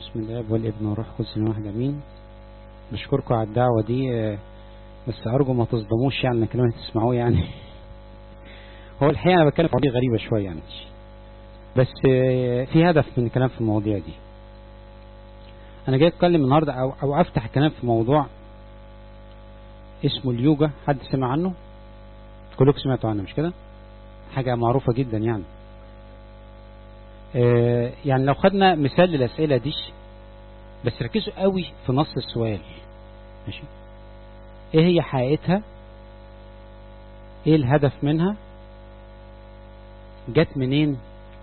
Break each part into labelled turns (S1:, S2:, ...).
S1: بسم الله والابن والروح القدس واحد امين بشكركم على الدعوة دي آه، بس ارجو ما تصدموش يعني من الكلام اللي تسمعوه يعني هو الحقيقة انا بتكلم في مواضيع غريبة شوية يعني بس آه، في هدف من الكلام في المواضيع دي انا جاي اتكلم النهاردة او, أو افتح الكلام في موضوع اسمه اليوجا حد سمع عنه كلكم سمعتوا عنه مش كده حاجة معروفة جدا يعني آه، يعني لو خدنا مثال للأسئلة دي بس ركزوا قوي في نص السؤال ماشي ايه هي حقيقتها ايه الهدف منها جت منين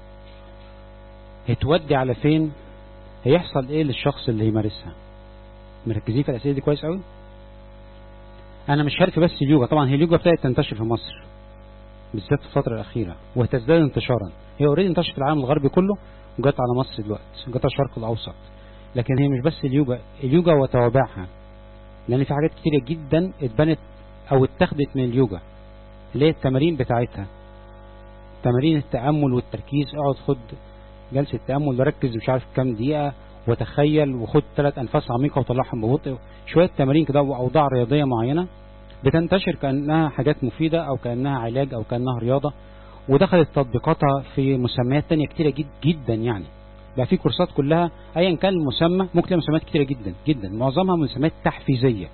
S1: هتودي على فين هيحصل ايه للشخص اللي يمارسها مركزين في الأسئلة دي كويس قوي انا مش هرفي بس اليوجا طبعا هي اليوجا ابتدت تنتشر في مصر بالذات في الفترة الأخيرة وهتزداد انتشارا هي اوريدي انتشرت في العالم الغربي كله وجت على مصر دلوقتي جت على الشرق الأوسط لكن هي مش بس اليوجا اليوجا وتوابعها لأن في حاجات كتيرة جدا اتبنت أو اتخذت من اليوجا اللي هي التمارين بتاعتها تمارين التأمل والتركيز اقعد خد جلسة تأمل وركز مش عارف كام دقيقة وتخيل وخد ثلاث أنفاس عميقة وطلعهم ببطء شوية تمارين كده وأوضاع رياضية معينة بتنتشر كأنها حاجات مفيدة أو كأنها علاج أو كأنها رياضة ودخلت تطبيقاتها في مسميات تانية كتيرة جد جدا يعني بقى في كورسات كلها ايا كان المسمى ممكن تلاقي مسميات كتيرة جدا جدا معظمها مسميات تحفيزية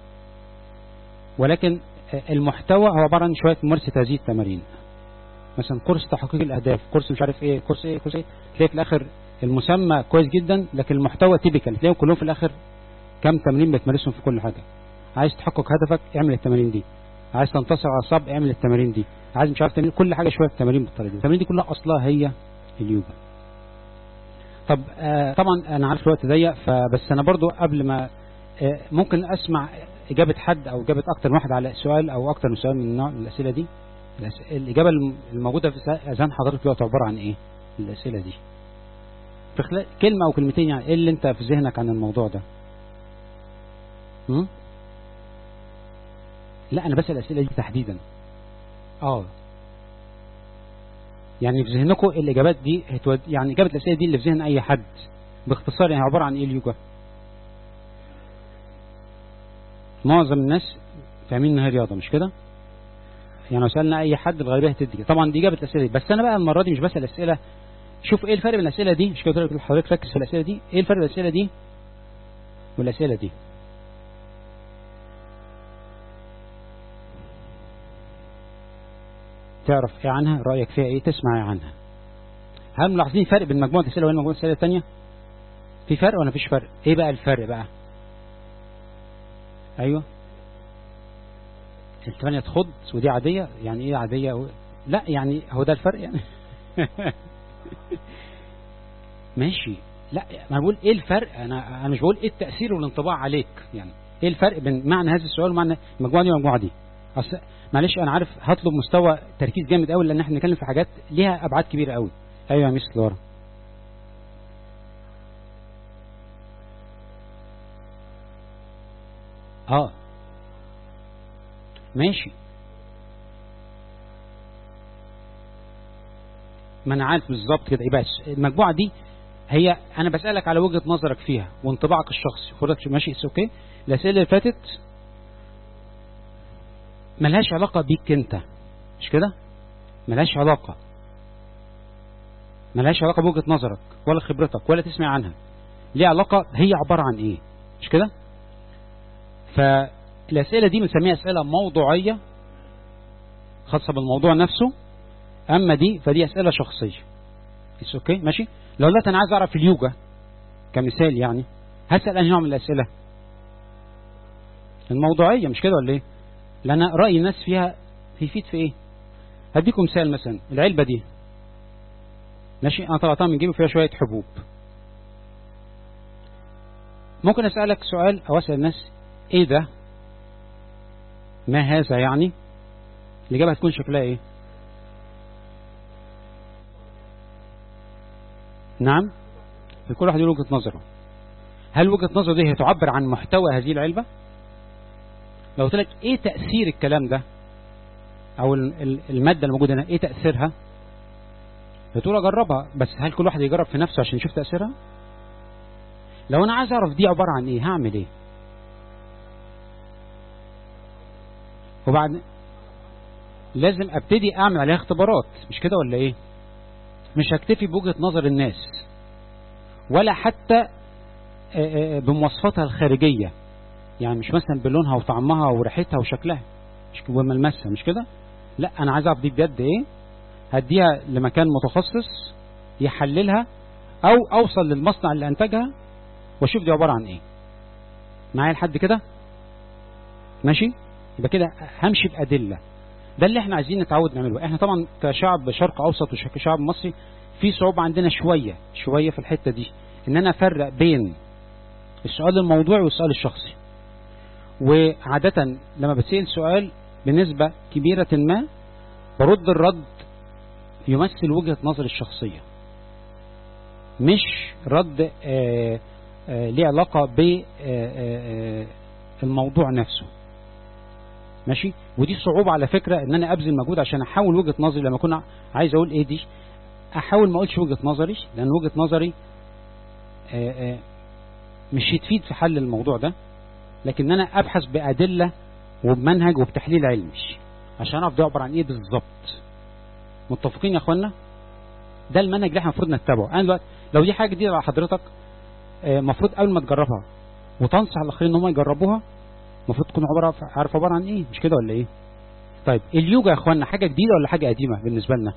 S1: ولكن المحتوى هو عبارة عن شوية ممارسة هذه التمارين مثلا كورس تحقيق الأهداف كورس مش عارف ايه كورس ايه كورس ايه تلاقي في الآخر المسمى كويس جدا لكن المحتوى تيبيكال تلاقيهم كلهم في الآخر كم تمرين بتمارسهم في كل حاجة عايز تحقق هدفك اعمل التمارين دي عايز تنتصر على الصعب اعمل التمارين دي عايز مش عارف تعمل كل حاجة شوية تمارين بالطريقة دي التمارين دي كلها أصلها هي اليوجا طب آه طبعا أنا عارف الوقت ضيق فبس أنا برضو قبل ما آه ممكن أسمع إجابة حد أو إجابة أكتر من واحد على سؤال أو أكتر من سؤال من نوع الأسئلة دي الأس- الإجابة الم- الموجودة في أذهان حضرتك دلوقتي عبارة عن إيه الأسئلة دي في خلال كلمة أو كلمتين يعني إيه اللي أنت في ذهنك عن الموضوع ده م? لا أنا بسأل الأسئلة دي تحديدا اه يعني في ذهنكم الإجابات دي هتود... يعني إجابة الأسئلة دي اللي في ذهن أي حد باختصار يعني عبارة عن إيه اليوجا معظم الناس فاهمين إنها رياضة مش كده يعني لو سألنا أي حد الغالبية هتدي كده. طبعا دي إجابة الأسئلة دي بس أنا بقى المرة دي مش بسأل أسئلة شوف إيه الفرق بين الأسئلة دي مش كده قلت لك حضرتك ركز في الأسئلة دي إيه الفرق بين الأسئلة دي والأسئلة دي تعرف ايه عنها رأيك فيها ايه تسمع ايه عنها هل ملاحظين فرق بين مجموعة الأسئلة وبين مجموعة الأسئلة التانية في فرق ولا مفيش فرق ايه بقى الفرق بقى ايوه الثمانية تخض ودي عادية يعني ايه عادية و... لا يعني هو ده الفرق يعني ماشي لا ما أنا بقول ايه الفرق انا انا مش بقول ايه التأثير والانطباع عليك يعني ايه الفرق بين معنى هذا السؤال ومعنى المجموعة دي والمجموعة دي اصل معلش انا عارف هطلب مستوى تركيز جامد قوي لان احنا بنتكلم في حاجات ليها ابعاد كبيره قوي ايوه يا مس لورا اه ماشي ما انا عارف بالظبط كده يبقى المجموعه دي هي انا بسالك على وجهه نظرك فيها وانطباعك الشخصي حضرتك ماشي اتس اوكي الاسئله اللي فاتت ملهاش علاقة بيك انت مش كده ملهاش علاقة ملهاش علاقة بوجهة نظرك ولا خبرتك ولا تسمع عنها ليه علاقة هي عبارة عن ايه مش كده فالأسئلة دي بنسميها أسئلة موضوعية خاصة بالموضوع نفسه أما دي فدي أسئلة شخصية اتس اوكي ماشي لو قلت أنا عايز أعرف اليوجا كمثال يعني هسأل أنهي نوع من الأسئلة الموضوعية مش كده ولا ايه لأن رأي الناس فيها يفيد في ايه هديكم مثال مثلا العلبة دي ماشي انا طلعتها من جيبي فيها شوية حبوب ممكن اسألك سؤال او اسأل الناس ايه ده ما هذا يعني الإجابة هتكون شكلها ايه نعم كل واحد له وجهة نظره هل وجهة نظره دي هي تعبر عن محتوى هذه العلبة لو قلت لك ايه تأثير الكلام ده او المادة الموجودة هنا ايه تأثيرها بتقول اجربها بس هل كل واحد يجرب في نفسه عشان يشوف تأثيرها لو انا عايز اعرف دي عباره عن ايه هعمل ايه وبعد لازم ابتدي اعمل عليها اختبارات مش كده ولا ايه مش هكتفي بوجهه نظر الناس ولا حتى بمواصفاتها الخارجيه يعني مش مثلا بلونها وطعمها وريحتها وشكلها مش وملمسها مش كده لا انا عايز اعرف دي بجد ايه هديها لمكان متخصص يحللها او اوصل للمصنع اللي انتجها واشوف دي عباره عن ايه معايا لحد كده ماشي يبقى كده همشي بادله ده اللي احنا عايزين نتعود نعمله احنا طبعا كشعب شرق اوسط وكشعب مصري في صعوبه عندنا شويه شويه في الحته دي ان انا افرق بين السؤال الموضوعي والسؤال الشخصي وعادة لما بتسأل سؤال بنسبة كبيرة ما برد الرد يمثل وجهة نظري الشخصية مش رد آآ آآ ليه علاقة بالموضوع نفسه ماشي ودي صعوبة على فكرة ان انا ابذل مجهود عشان احاول وجهة نظري لما اكون عايز اقول ايه دي احاول ما اقولش وجهة نظري لان وجهة نظري آآ مش هتفيد في حل الموضوع ده لكن انا ابحث بادله وبمنهج وبتحليل علمي عشان اعرف ده عباره عن ايه بالظبط متفقين يا اخوانا ده المنهج اللي احنا المفروض نتبعه انا دلوقتي لو دي حاجه جديده على حضرتك المفروض قبل ما تجربها وتنصح الاخرين ان هم يجربوها المفروض تكون عباره عارف عباره عن ايه مش كده ولا ايه طيب اليوجا يا اخوانا حاجه جديده ولا حاجه قديمه بالنسبه لنا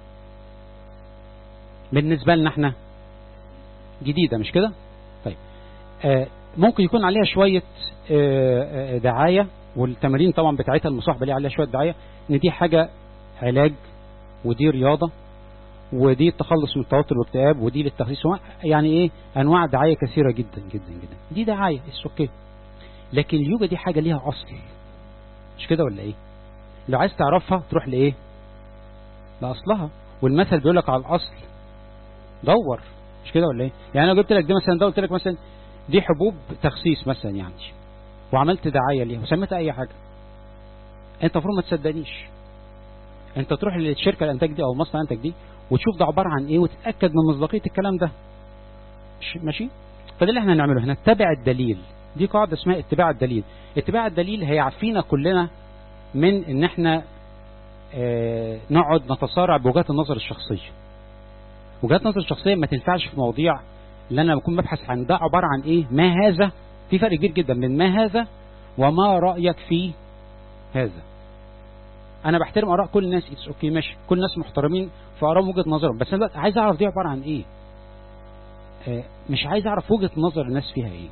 S1: بالنسبه لنا احنا جديده مش كده طيب آه ممكن يكون عليها شوية دعاية والتمارين طبعا بتاعتها المصاحبة ليها عليها شوية دعاية ان دي حاجة علاج ودي رياضة ودي التخلص من التوتر والاكتئاب ودي للتخسيس يعني ايه انواع دعاية كثيرة جدا جدا جدا دي دعاية اوكي لكن اليوجا دي حاجة ليها اصل مش كده ولا ايه لو عايز تعرفها تروح لايه لاصلها والمثل بيقول لك على الاصل دور مش كده ولا ايه يعني انا جبت لك دي مثلا ده قلت لك مثلا دي حبوب تخسيس مثلا يعني وعملت دعايه ليها وسميتها اي حاجه انت المفروض ما تصدقنيش انت تروح للشركه الانتاج دي او مصنع الانتاج دي وتشوف ده عباره عن ايه وتتاكد من مصداقيه الكلام ده ماشي فده اللي احنا هنعمله هنتبع الدليل دي قاعده اسمها اتباع الدليل اتباع الدليل هيعفينا كلنا من ان احنا اه نقعد نتصارع بوجهات النظر الشخصيه وجهات النظر الشخصيه ما تنفعش في مواضيع اللي انا بكون ببحث عن ده عبارة عن ايه ما هذا في فرق كبير جدا بين ما هذا وما رأيك في هذا انا بحترم اراء كل الناس اتس اوكي ماشي كل الناس محترمين في اراء وجهة نظرهم بس انا عايز اعرف دي عبارة عن ايه آه مش عايز اعرف وجهة نظر الناس فيها ايه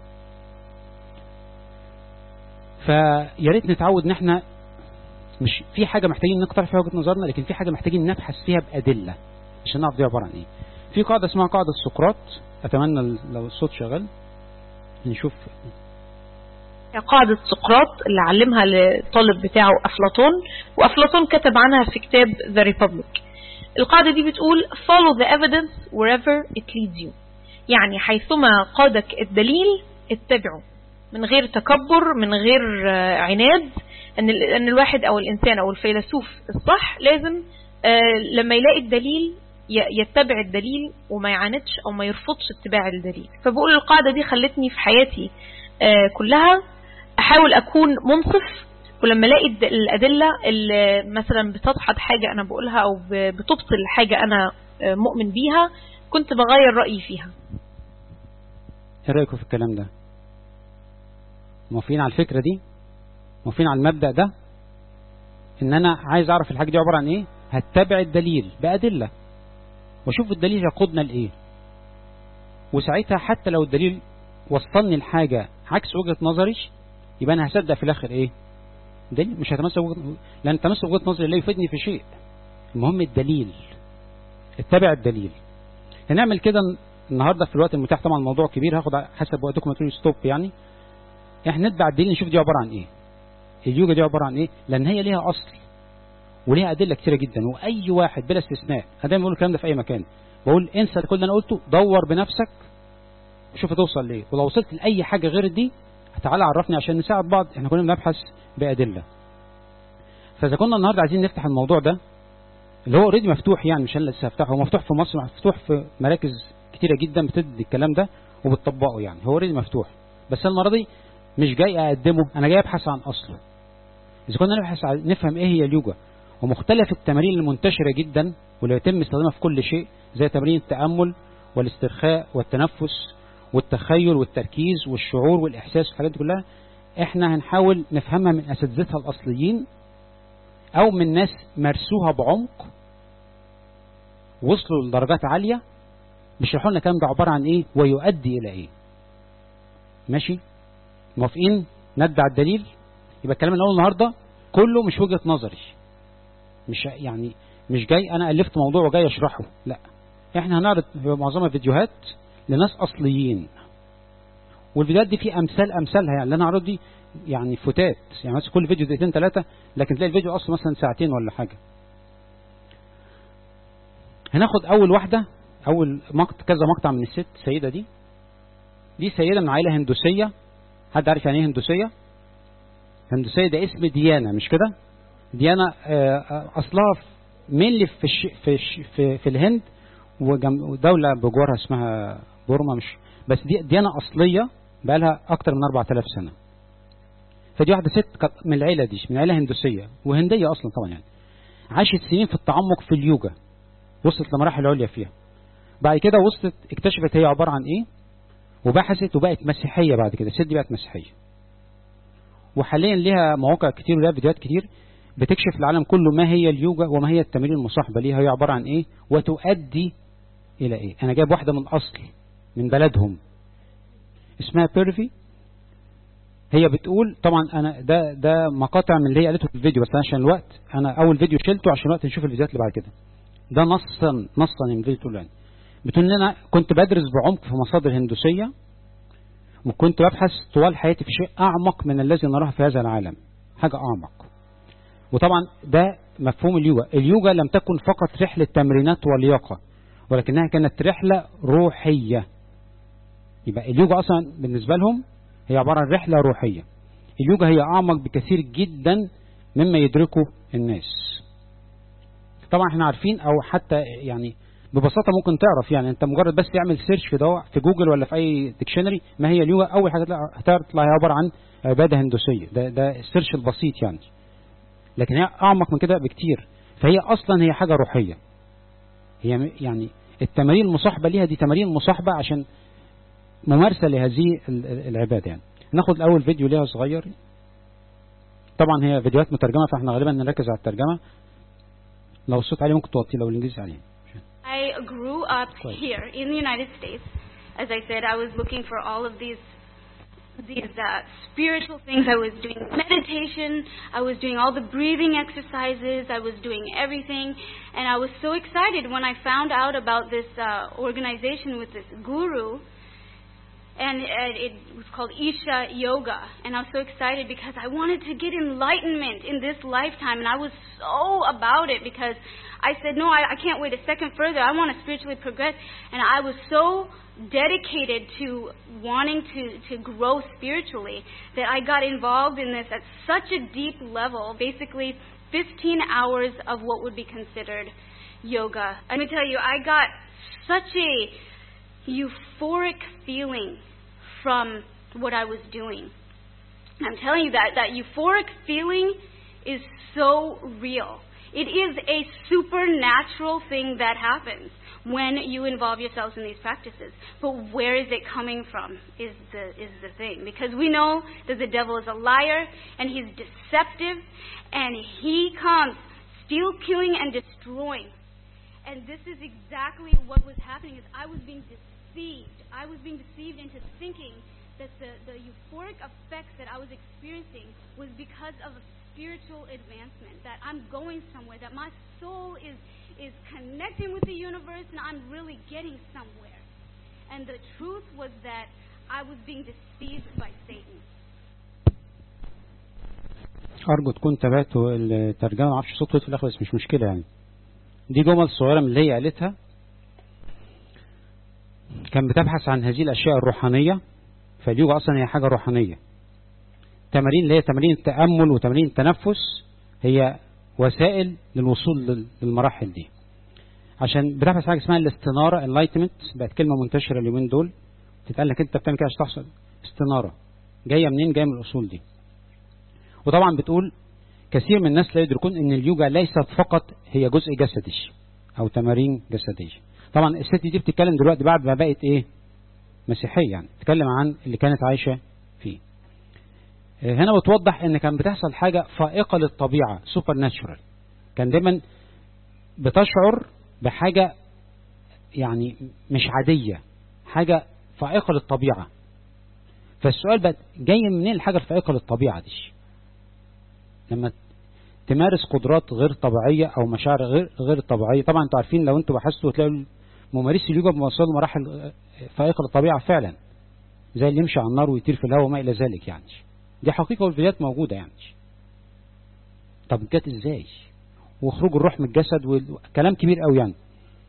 S1: فيا ريت نتعود ان احنا مش في حاجة محتاجين نقترح فيها وجهة نظرنا لكن في حاجة محتاجين نبحث فيها بأدلة عشان نعرف دي عبارة عن ايه في قاعدة اسمها قاعدة سقراط أتمنى لو الصوت شغال نشوف
S2: قاعدة سقراط اللي علمها للطالب بتاعه أفلاطون وأفلاطون كتب عنها في كتاب The Republic القاعدة دي بتقول follow the evidence wherever it leads you يعني حيثما قادك الدليل اتبعه من غير تكبر من غير عناد ان ان الواحد او الانسان او الفيلسوف الصح لازم لما يلاقي الدليل يتبع الدليل وما يعاندش او ما يرفضش اتباع الدليل فبقول القاعدة دي خلتني في حياتي كلها احاول اكون منصف ولما الاقي الادلة اللي مثلا بتدحض حاجة انا بقولها او بتبطل حاجة انا مؤمن بيها كنت بغير رأيي فيها
S1: ايه رأيكم في الكلام ده موافقين على الفكرة دي موافقين على المبدأ ده ان انا عايز اعرف الحاجة دي عبارة عن ايه هتبع الدليل بأدلة واشوف الدليل يقودنا لايه وساعتها حتى لو الدليل وصلني لحاجة عكس وجهة نظري يبقى انا هصدق في الاخر ايه دليل مش هتمسك وجهة لان تمسك وجهة نظري لا يفيدني في شيء المهم الدليل اتبع الدليل هنعمل كده النهارده في الوقت المتاح طبعا الموضوع كبير هاخد حسب وقتكم تقولوا ستوب يعني احنا نتبع الدليل نشوف دي عباره عن ايه اليوجا دي عباره عن ايه لان هي ليها اصل وليها ادله كتيره جدا واي واحد بلا استثناء انا دايما بقول الكلام ده في اي مكان بقول انسى كل اللي انا قلته دور بنفسك شوف هتوصل ليه ولو وصلت لاي حاجه غير دي تعالى عرفني عشان نساعد بعض احنا كنا بنبحث بادله فاذا كنا النهارده عايزين نفتح الموضوع ده اللي هو اوريدي مفتوح يعني مش انا لسه هفتحه هو مفتوح في مصر مفتوح في مراكز كتيره جدا بتدي الكلام ده وبتطبقه يعني هو اوريدي مفتوح بس المره دي مش جاي اقدمه انا جاي ابحث عن اصله اذا كنا نبحث عن نفهم ايه هي اليوجا ومختلف التمارين المنتشره جدا واللي يتم استخدامها في كل شيء زي تمارين التامل والاسترخاء والتنفس والتخيل والتركيز والشعور والاحساس والحاجات دي كلها احنا هنحاول نفهمها من اساتذتها الاصليين او من ناس مارسوها بعمق وصلوا لدرجات عاليه بيشرحوا لنا الكلام ده عباره عن ايه ويؤدي الى ايه ماشي موافقين ندع الدليل يبقى الكلام اللي اقوله النهارده كله مش وجهه نظري مش يعني مش جاي انا الفت موضوع وجاي اشرحه لا احنا هنعرض معظمها فيديوهات لناس اصليين والفيديوهات دي في امثال امثالها يعني اللي انا هعرض دي يعني فتات يعني مثلا كل فيديو دقيقتين ثلاثه لكن تلاقي الفيديو اصلا مثلا ساعتين ولا حاجه هناخد اول واحده اول مقطع كذا مقطع من الست السيده دي دي سيده من عائله هندوسيه حد عارف يعني ايه هندوسيه هندوسيه ده اسم ديانه مش كده ديانه اصلها مين في الش... في الش... في, في الهند ودوله بجوارها اسمها بورما مش بس دي ديانه اصليه بقى لها اكتر من 4000 سنه فدي واحده ست من العيله دي من عيله هندوسيه وهنديه اصلا طبعا يعني عاشت سنين في التعمق في اليوجا وصلت لمراحل عليا فيها بعد كده وصلت اكتشفت هي عباره عن ايه وبحثت وبقت مسيحيه بعد كده الست دي بقت مسيحيه وحاليا ليها مواقع كتير ولها فيديوهات كتير بتكشف العالم كله ما هي اليوجا وما هي التمارين المصاحبه ليها هي عباره عن ايه وتؤدي الى ايه انا جايب واحده من الاصل من بلدهم اسمها بيرفي هي بتقول طبعا انا ده ده مقاطع من اللي هي قالته في الفيديو بس عشان الوقت انا اول فيديو شلته عشان الوقت نشوف الفيديوهات اللي بعد كده ده نصا نصا من الفيديو بتقول يعني بتقول ان انا كنت بدرس بعمق في مصادر هندوسيه وكنت ببحث طوال حياتي في شيء اعمق من الذي نراه في هذا العالم حاجه اعمق وطبعا ده مفهوم اليوجا اليوجا لم تكن فقط رحله تمرينات ولياقه ولكنها كانت رحله روحيه يبقى اليوجا اصلا بالنسبه لهم هي عباره عن رحله روحيه اليوجا هي اعمق بكثير جدا مما يدركه الناس طبعا احنا عارفين او حتى يعني ببساطه ممكن تعرف يعني انت مجرد بس تعمل سيرش في دواء في جوجل ولا في اي ديكشنري ما هي اليوجا اول حاجه هتطلع هي عباره عن عباده هندوسيه ده ده السيرش البسيط يعني لكن هي اعمق من كده بكتير فهي اصلا هي حاجه روحيه هي يعني التمارين المصاحبه ليها دي تمارين مصاحبه عشان ممارسه لهذه العباده يعني ناخد الاول فيديو ليها صغير طبعا هي فيديوهات مترجمه فاحنا غالبا نركز على الترجمه لو الصوت عليه ممكن توطيه لو الانجليزي عليه
S3: I grew up here in the United States. As I said, I was looking for all of these these uh, spiritual things. I was doing meditation. I was doing all the breathing exercises. I was doing everything, and I was so excited when I found out about this uh, organization with this guru. And uh, it was called Isha Yoga, and I was so excited because I wanted to get enlightenment in this lifetime, and I was so about it because I said, no, I, I can't wait a second further. I want to spiritually progress. And I was so dedicated to wanting to, to grow spiritually that I got involved in this at such a deep level, basically 15 hours of what would be considered yoga. Let me tell you, I got such a euphoric feeling from what I was doing. I'm telling you that, that euphoric feeling is so real. It is a supernatural thing that happens when you involve yourselves in these practices. But where is it coming from is the is the thing. Because we know that the devil is a liar and he's deceptive and he comes steal, killing and destroying. And this is exactly what was happening is I was being deceived. I was being deceived into thinking that the, the euphoric effects that I was experiencing was because of a spiritual advancement, that I'm going somewhere, that my soul is, is connecting with the universe and I'm really getting somewhere. And the truth was that I was being deceived by Satan.
S1: أرجو تكون تابعتوا الترجمة معرفش صوته في الآخر بس مش مشكلة يعني دي جمل صغيرة من اللي هي قالتها كان بتبحث عن هذه الأشياء الروحانية فاليوجا أصلا هي حاجة روحانية تمارين اللي هي تمارين التأمل وتمارين التنفس هي وسائل للوصول للمراحل دي عشان بتبحث حاجة اسمها الاستنارة enlightenment بقت كلمة منتشرة اليومين دول تتقال لك انت بتعمل كده عشان تحصل استناره جايه منين جايه من الاصول دي وطبعا بتقول كثير من الناس لا يدركون ان اليوجا ليست فقط هي جزء جسدي او تمارين جسديه طبعا الست دي بتتكلم دلوقتي بعد ما بقت ايه مسيحيه يعني بتتكلم عن اللي كانت عايشه فيه هنا بتوضح ان كان بتحصل حاجه فائقه للطبيعه سوبر ناتشورال كان دايما بتشعر بحاجه يعني مش عاديه حاجه فائقه للطبيعه فالسؤال بقى جاي منين الحاجه الفائقه للطبيعه دي لما تمارس قدرات غير طبيعيه او مشاعر غير غير طبيعيه طبعا انتوا عارفين لو انتوا بحثتوا تلاقوا ممارسي اليوجا بيوصلوا لمراحل فائقه للطبيعه فعلا زي اللي يمشي على النار ويطير في الهواء وما الى ذلك يعني دي حقيقه والفيديوهات موجوده يعني طب جت ازاي وخروج الروح من الجسد وكلام كبير قوي يعني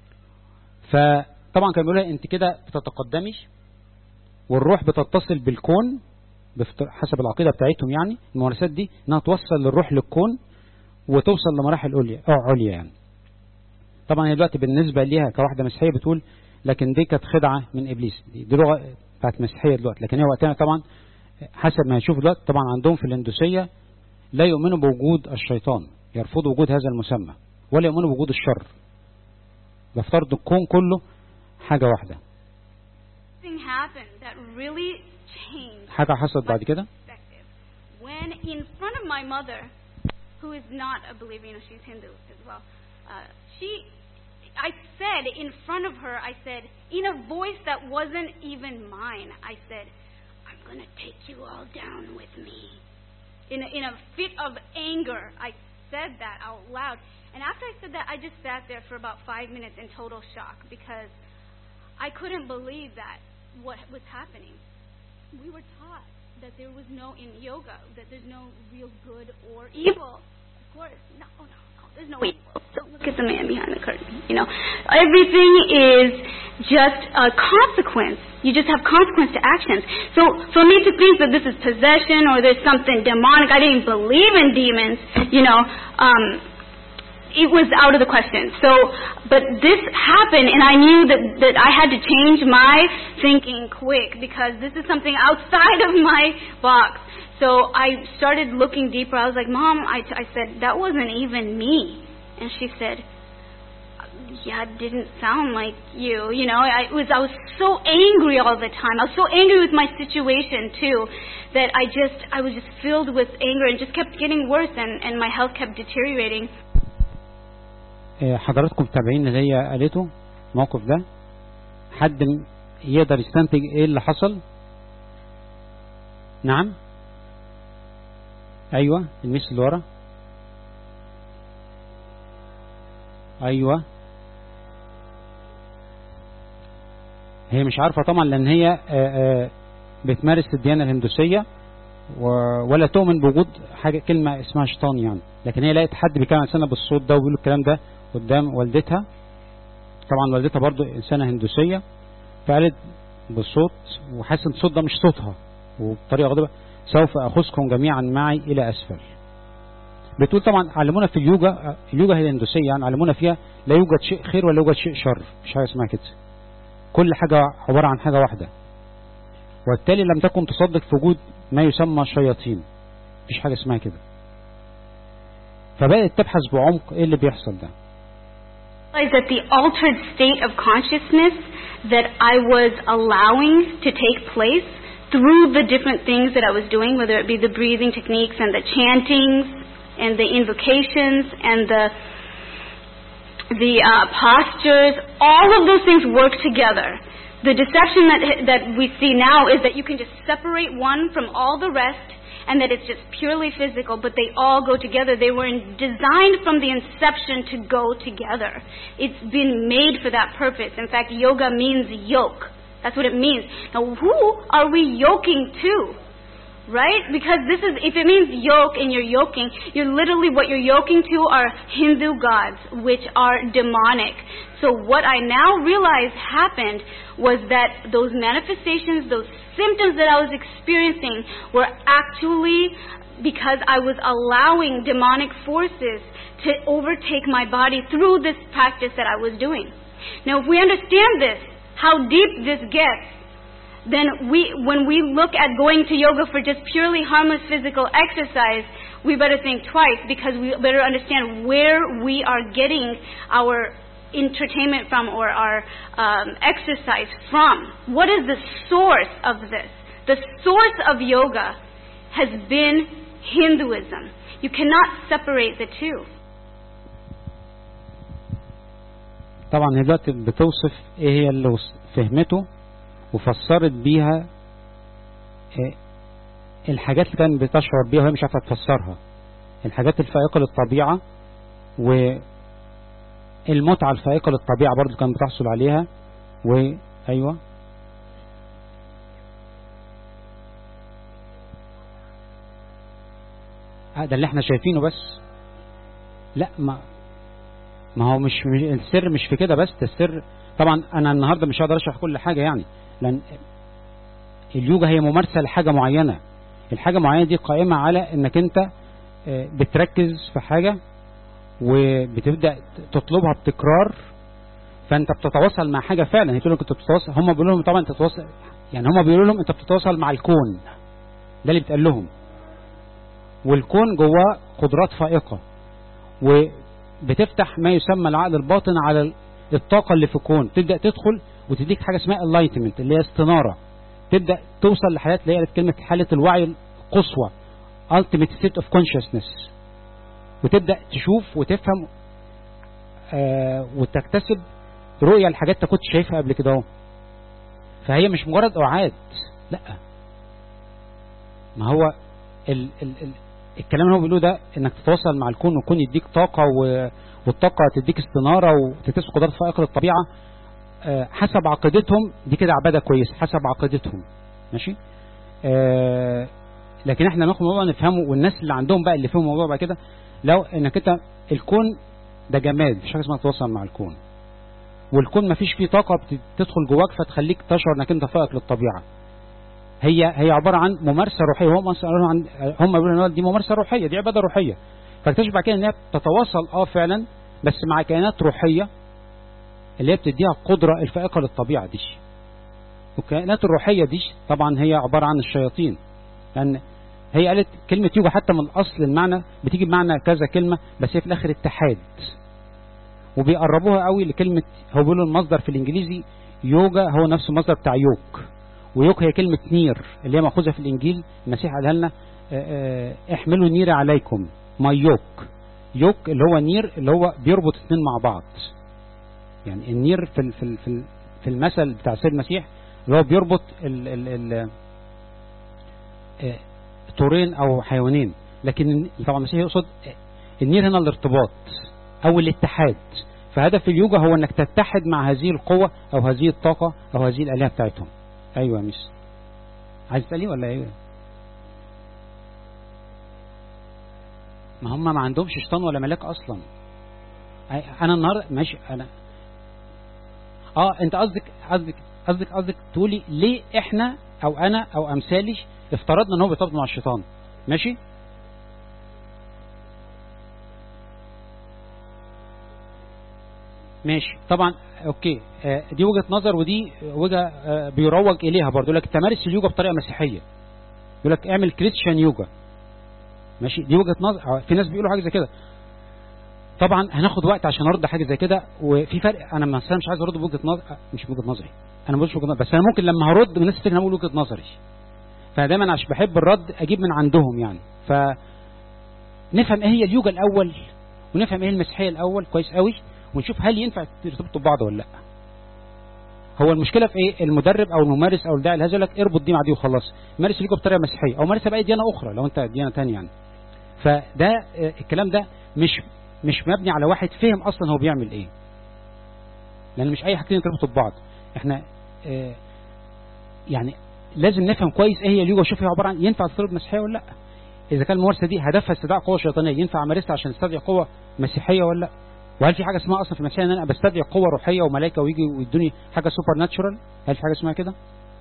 S1: فطبعا كان بيقولها انت كده بتتقدمي والروح بتتصل بالكون حسب العقيده بتاعتهم يعني الممارسات دي انها توصل للروح للكون وتوصل لمراحل عليا اه عليا يعني طبعا هي دلوقتي بالنسبه ليها كواحده مسيحيه بتقول لكن دي كانت خدعه من ابليس دي, دي لغه بتاعت مسيحيه دلوقتي لكن هي وقتها طبعا حسب ما يشوف دلوقتي طبعا عندهم في الهندوسيه لا يؤمنوا بوجود الشيطان يرفضوا وجود هذا المسمى ولا يؤمنوا بوجود الشر بيفترضوا الكون كله حاجه واحده حاجه حصلت بعد كده
S3: when in front of my mother who is not a believer you know she's Hindu as well uh, she I said in front of her I said in a voice that wasn't even mine I said I'm going to take you all down with me in a, in a fit of anger I said that out loud and after I said that I just sat there for about 5 minutes in total shock because I couldn't believe that what was happening we were taught that there was no in yoga that there's no real good or evil. Of course, no, no, no. There's no evil. Don't look at the man behind the curtain. You know, everything is just a consequence. You just have consequence to actions. So for me to think that this is possession or there's something demonic, I didn't believe in demons. You know. Um, it was out of the question. So, but this happened, and I knew that, that I had to change my thinking quick because this is something outside of my box. So I started looking deeper. I was like, Mom, I, I said, that wasn't even me. And she said, yeah, it didn't sound like you. You know, I was I was so angry all the time. I was so angry with my situation too that I just I was just filled with anger and just kept getting worse and, and my health kept deteriorating.
S1: حضراتكم متابعين اللي هي قالته الموقف ده حد يقدر يستنتج ايه اللي حصل نعم ايوه الميس اللي ورا ايوه هي مش عارفه طبعا لان هي آآ آآ بتمارس الديانه الهندوسيه ولا تؤمن بوجود حاجه كلمه اسمها شيطان يعني لكن هي لقيت حد بيتكلم عن بالصوت ده وبيقول الكلام ده قدام والدتها طبعا والدتها برضو إنسانة هندوسية فقالت بالصوت وحاسة الصوت ده مش صوتها وبطريقة غضبة سوف أخذكم جميعا معي إلى أسفل بتقول طبعا علمونا في اليوجا اليوجا هي الهندوسية يعني علمونا فيها لا يوجد شيء خير ولا يوجد شيء شر مش حاجة اسمها كده كل حاجة عبارة عن حاجة واحدة وبالتالي لم تكن تصدق في وجود ما يسمى شياطين مفيش حاجة اسمها كده فبدأت تبحث بعمق ايه اللي بيحصل ده
S3: is that the altered state of consciousness that I was allowing to take place through the different things that I was doing, whether it be the breathing techniques and the chantings and the invocations and the the uh, postures, all of those things work together. The deception that that we see now is that you can just separate one from all the rest and that it's just purely physical, but they all go together. They were designed from the inception to go together. It's been made for that purpose. In fact, yoga means yoke. That's what it means. Now, who are we yoking to? Right? Because this is, if it means yoke and you're yoking, you're literally, what you're yoking to are Hindu gods, which are demonic. So what I now realize happened was that those manifestations, those symptoms that I was experiencing were actually because I was allowing demonic forces to overtake my body through this practice that I was doing. Now, if we understand this, how deep this gets, then we, when we look at going to yoga for just purely harmless physical exercise, we better think twice because we better understand where we are getting our entertainment from or our um, exercise from. What is the source of this? The source of yoga has been Hinduism. You cannot separate the two.
S1: طبعا هي دلوقتي بتوصف ايه هي اللي وص- فهمته وفسرت بيها إيه الحاجات اللي كانت بتشعر بيها وهي مش عارفه تفسرها الحاجات الفائقه للطبيعه والمتعه الفائقه للطبيعه برضو كانت بتحصل عليها وايوه آه، ده اللي احنا شايفينه بس لا ما ما هو مش مش- السر مش في كده بس ده السر طبعا انا النهارده مش هقدر اشرح كل حاجه يعني لان اليوجا هي ممارسه لحاجه معينه الحاجه معينه دي قائمه على انك انت آه، بتركز في حاجه وبتبدا تطلبها بتكرار فانت بتتواصل مع حاجه فعلا هي بتقول لك انت بتتواصل هم بيقولوا لهم طبعا انت بتتواصل يعني هم بيقولوا لهم انت بتتواصل مع الكون ده اللي بيتقال لهم والكون جواه قدرات فائقه وبتفتح ما يسمى العقل الباطن على الطاقة اللي في الكون تبدأ تدخل وتديك حاجة اسمها enlightenment اللي هي استنارة تبدأ توصل لحالات اللي هي كلمة حالة الوعي القصوى ultimate state of consciousness وتبدأ تشوف وتفهم آه وتكتسب رؤية لحاجات انت كنت شايفها قبل كده اهو فهي مش مجرد أوعاد لا ما هو ال ال ال الكلام اللي هو بيقوله ده انك تتواصل مع الكون والكون يديك طاقة و... والطاقة تديك استنارة وتكتسب قدرات فائقة للطبيعة آه، حسب عقيدتهم دي كده عبادة كويسة حسب عقيدتهم ماشي آه، لكن احنا ناخد الموضوع نفهمه والناس اللي عندهم بقى اللي فهموا الموضوع بعد كده لو انك انت الكون ده جماد مفيش حاجه اسمها تتواصل مع الكون والكون مفيش فيه طاقه بتدخل جواك فتخليك تشعر انك انت فائق للطبيعه هي هي عباره عن ممارسه روحيه هم قالوا عن هم بيقولوا إن دي ممارسه روحيه دي عباده روحيه فاكتشف بعد كده ان هي بتتواصل اه فعلا بس مع كائنات روحيه اللي هي بتديها القدره الفائقه للطبيعه دي والكائنات الروحيه دي طبعا هي عباره عن الشياطين لان هي قالت كلمه يوجا حتى من الاصل المعنى بتيجي بمعنى كذا كلمه بس هي في الاخر اتحاد وبيقربوها قوي لكلمه هو بيقولوا المصدر في الانجليزي يوجا هو نفس المصدر بتاع يوك ويوك هي كلمة نير اللي هي مأخوذة في الإنجيل المسيح قالها لنا آه، آه، احملوا نير عليكم ما يوك يوك اللي هو نير اللي هو بيربط اثنين مع بعض يعني النير في ال- في ال- في ال- في المثل بتاع السيد المسيح اللي هو بيربط ال ال ال آه، طورين او حيوانين لكن طبعا المسيح يقصد النير هنا الارتباط او الاتحاد فهدف اليوجا هو انك تتحد مع هذه القوة او هذه الطاقة او هذه الالهة بتاعتهم ايوه يا ميس عايز تسالي ولا ايه ما هم ما عندهمش شيطان ولا ملاك اصلا أي- انا النهارده ماشي انا اه انت قصدك قصدك قصدك قصدك تقولي ليه احنا او انا او امثالي افترضنا ان هو بيرتبط مع الشيطان ماشي ماشي طبعا اوكي آه، دي وجهه نظر ودي وجهه آه، بيروج اليها برضه يقول لك تمارس اليوجا بطريقه مسيحيه يقول لك اعمل كريستيان يوجا ماشي دي وجهه نظر آه، في ناس بيقولوا حاجه زي كده طبعا هناخد وقت عشان ارد حاجه زي كده وفي فرق انا مثلا مش عايز ارد بوجهه نظر آه، مش بوجهه نظري انا ما بقولش وجهه نظر بس انا ممكن لما هرد الناس تفتكر انا بقول وجهه نظري فدايما عشان بحب الرد اجيب من عندهم يعني ف نفهم ايه هي اليوجا الاول ونفهم ايه المسيحيه الاول كويس قوي ونشوف هل ينفع ترتبطوا ببعض ولا لا هو المشكله في ايه المدرب او الممارس او الداعي لهذا يقول لك اربط دي مع دي وخلاص مارس اليوجا بطريقه مسيحيه او مارسها باي ديانه اخرى لو انت ديانه ثانيه يعني فده آه، الكلام ده مش مش مبني على واحد فهم اصلا هو بيعمل ايه لان مش اي حاجتين يرتبطوا ببعض احنا آه، يعني لازم نفهم كويس ايه هي اليوجا وشوف هي عباره عن ينفع ترتبط مسيحيه ولا لا اذا كان الممارسه دي هدفها استدعاء قوه شيطانيه ينفع امارسها عشان استدعي قوه مسيحيه ولا لا وهل في حاجه اسمها اصلا في المسيحيه ان انا بستدعي قوه روحيه وملائكه ويجي ويدوني حاجه سوبر ناتشورال هل في حاجه اسمها كده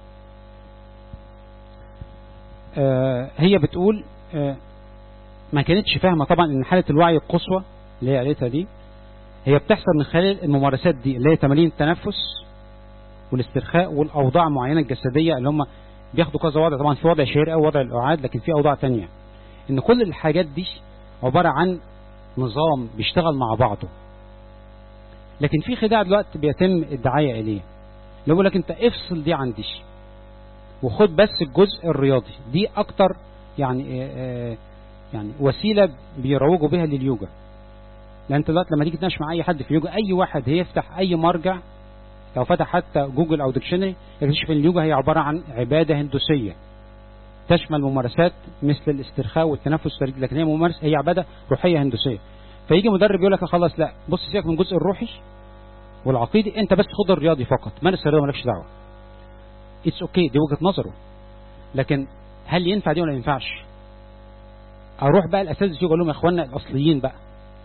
S1: آه هي بتقول آه ما كانتش فاهمه طبعا ان حاله الوعي القصوى اللي هي قالتها دي هي بتحصل من خلال الممارسات دي اللي هي تمارين التنفس والاسترخاء والاوضاع معينه الجسديه اللي هم بياخدوا كذا وضع طبعا في وضع شهير قوي وضع الاعاد لكن في اوضاع تانية ان كل الحاجات دي عباره عن نظام بيشتغل مع بعضه لكن في خداع دلوقتي بيتم الدعايه اليه اللي بيقول لك انت افصل دي عن دي وخد بس الجزء الرياضي دي اكتر يعني آه، آه، يعني وسيله بيروجوا بها لليوجا لان انت دلوقتي لما تيجي تناقش مع اي حد في يوجا اي واحد هيفتح اي مرجع لو فتح حتى جوجل او ديكشنري يكتشف ان اليوجا هي عباره عن عباده هندوسيه تشمل ممارسات مثل الاسترخاء والتنفس السريع لكن هي ممارسه هي عباده روحيه هندوسيه فيجي مدرب يقول لك لا خلاص لا بص سيبك من الجزء الروحي والعقيدي انت بس خد الرياضي فقط مارس الرياضه مالكش دعوه اتس اوكي okay. دي وجهه نظره لكن هل ينفع دي ولا ما ينفعش اروح بقى الاساتذه يجوا اقول لهم يا اخوانا الاصليين بقى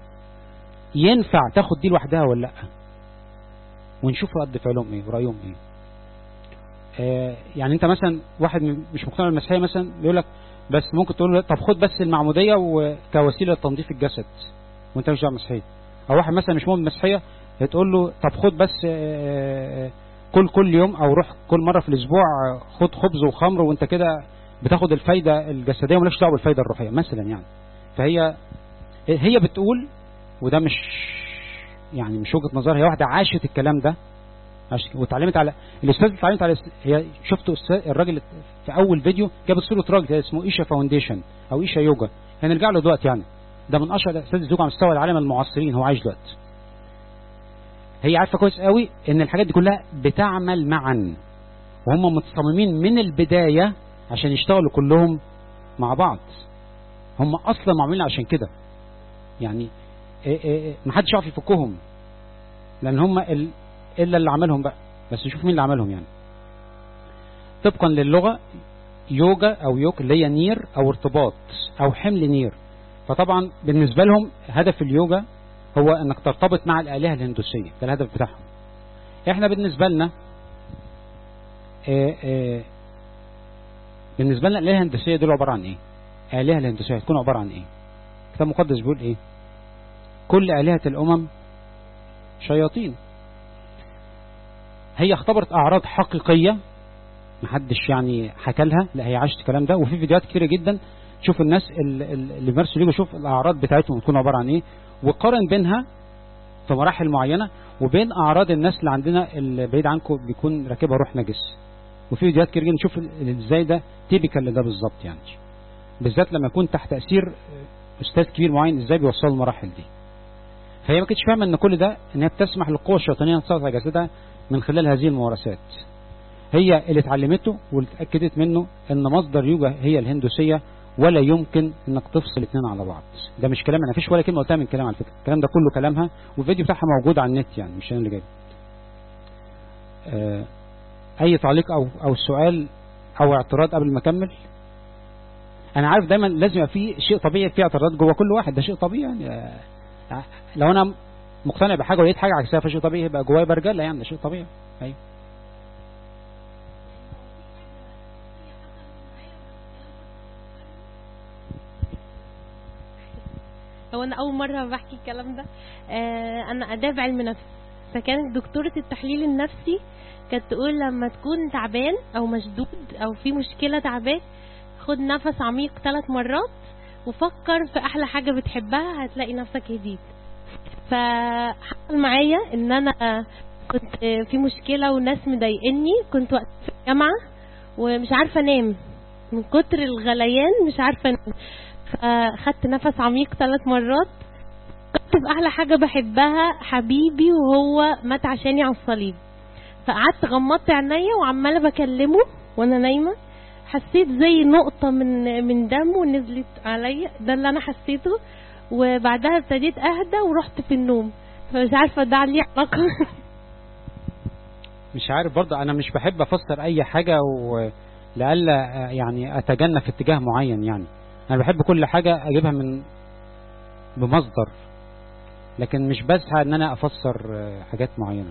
S1: ينفع تاخد دي لوحدها ولا لا ونشوف رد فعلهم ايه ورايهم ايه آه يعني انت مثلا واحد م- مش مقتنع بالمسيحيه مثلا بيقول لك بس ممكن تقول له طب خد بس المعموديه وكوسيله لتنظيف الجسد وانت مش دعوه بالمسيحيه او واحد مثلا مش مؤمن بالمسيحيه تقول له طب خد بس آه، كل كل يوم او روح كل مره في الاسبوع آه، خد خبز وخمر وانت كده بتاخد الفايده الجسديه ومالكش دعوه بالفايده الروحيه مثلا يعني فهي هي بتقول وده مش يعني مش وجهه نظر هي واحده عاشت الكلام ده عاشت واتعلمت على الاستاذ اللي اتعلمت على هي شفتوا أستاذ- الراجل في اول فيديو جابت صوره راجل اسمه ايشا فاونديشن او ايشا يوجا هنرجع له دلوقتي يعني ده من اشهر اساتذه اليوجا على مستوى العالم المعاصرين هو عايش دلوقتي هي عارفه كويس قوي ان الحاجات دي كلها بتعمل معا وهم متصممين من البدايه عشان يشتغلوا كلهم مع بعض هم اصلا معمولين عشان كده يعني إيه إيه إيه محدش يعرف يفكهم لان هم ال... الا اللي عملهم بقى بس نشوف مين اللي عملهم يعني طبقا للغه يوجا او يوك اللي هي نير او ارتباط او حمل نير فطبعا بالنسبه لهم هدف اليوجا هو انك ترتبط مع الالهه الهندوسيه ده الهدف بتاعهم احنا بالنسبه لنا آه، آه، بالنسبه لنا الالهه الهندوسيه دول عباره عن ايه الالهه الهندوسيه هتكون عباره عن ايه الكتاب المقدس بيقول ايه كل الهه الامم شياطين هي اختبرت اعراض حقيقيه محدش يعني حكى لها لا هي عاشت الكلام ده وفي فيديوهات كتيره جدا تشوف الناس ال- ال- اللي بيمارسوا اليوجا شوف الاعراض بتاعتهم بتكون عباره عن ايه وقارن بينها في مراحل معينه وبين اعراض الناس اللي عندنا اللي بعيد عنكم بيكون راكبها روح نجس وفي فيديوهات كتير جدا نشوف ال- ازاي ده تيبيكال لده بالظبط يعني بالذات لما يكون تحت تاثير استاذ كبير معين ازاي بيوصل المراحل دي فهي ما كانتش فاهمه ان كل ده ان هي بتسمح للقوه الشيطانيه ان تسيطر على جسدها من خلال هذه الممارسات هي اللي اتعلمته واللي اتاكدت منه ان مصدر يوجا هي الهندوسيه ولا يمكن انك تفصل الاثنين على بعض ده مش كلام انا فيش ولا كلمه قلتها من كلام على فكره الكلام ده كله كلامها والفيديو بتاعها موجود على النت يعني مش انا اللي جايبه آه، اي تعليق او او سؤال او اعتراض قبل ما اكمل انا عارف دايما لازم يبقى في شيء طبيعي في اعتراض جوه كل واحد ده شيء طبيعي يعني آه، لو انا مقتنع بحاجه ولقيت حاجه عكسها فشيء طبيعي يبقى جوايا برجله يعني ده شيء طبيعي ايوه
S4: هو انا اول مره بحكي الكلام ده آه انا اداب علم نفس فكانت دكتوره التحليل النفسي كانت تقول لما تكون تعبان او مشدود او في مشكله تعباك خد نفس عميق ثلاث مرات وفكر في احلى حاجه بتحبها هتلاقي نفسك هديت فحصل معايا ان انا كنت في مشكله وناس مضايقني كنت وقت في الجامعه ومش عارفه انام من كتر الغليان مش عارفه انام فخدت نفس عميق ثلاث مرات كنت بأحلى حاجة بحبها حبيبي وهو مات عشاني على الصليب فقعدت غمضت عينيا وعمالة بكلمه وانا نايمة حسيت زي نقطة من من دمه نزلت عليا ده اللي انا حسيته وبعدها ابتديت اهدى ورحت في النوم فمش عارفة ده ليه علاقة
S1: مش عارف برضه انا مش بحب افسر اي حاجه ولألا يعني اتجنى في اتجاه معين يعني انا بحب كل حاجه اجيبها من بمصدر لكن مش بسعى ان انا افسر آه، حاجات معينه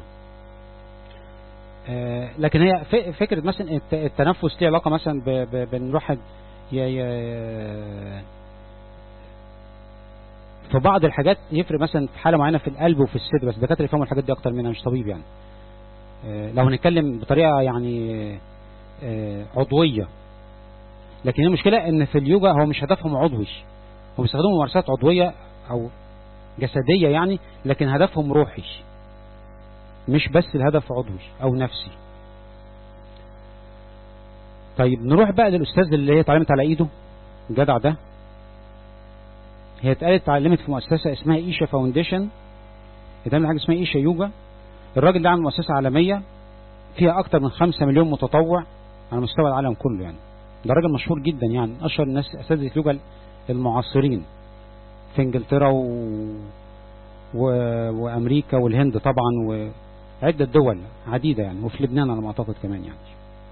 S1: آه، لكن هي ف- فكره مثلا الت- التنفس ليه علاقه مثلا ب- ب- بان الواحد ي- ي- في بعض الحاجات يفرق مثلا في حاله معينه في القلب وفي الصدر بس الدكاتره يفهموا الحاجات دي اكتر منها مش طبيب يعني آه، لو هنتكلم بطريقة يعني آه، عضوية لكن المشكلة ان في اليوجا هو مش هدفهم عضوي هم بيستخدموا ممارسات عضوية او جسدية يعني لكن هدفهم روحي مش بس الهدف عضوي او نفسي طيب نروح بقى للأستاذ اللي هي اتعلمت على ايده الجدع ده هي اتقالت اتعلمت في مؤسسة اسمها ايشا فاونديشن اتعمل حاجة اسمها ايشا يوجا الراجل ده عامل مؤسسة عالمية فيها اكتر من خمسة مليون متطوع على مستوى العالم كله يعني ده راجل مشهور جدا يعني اشهر الناس اساتذة اليوجا المعاصرين في انجلترا و... و... وامريكا والهند طبعا وعدة دول عديدة يعني وفي لبنان على ما اعتقد كمان يعني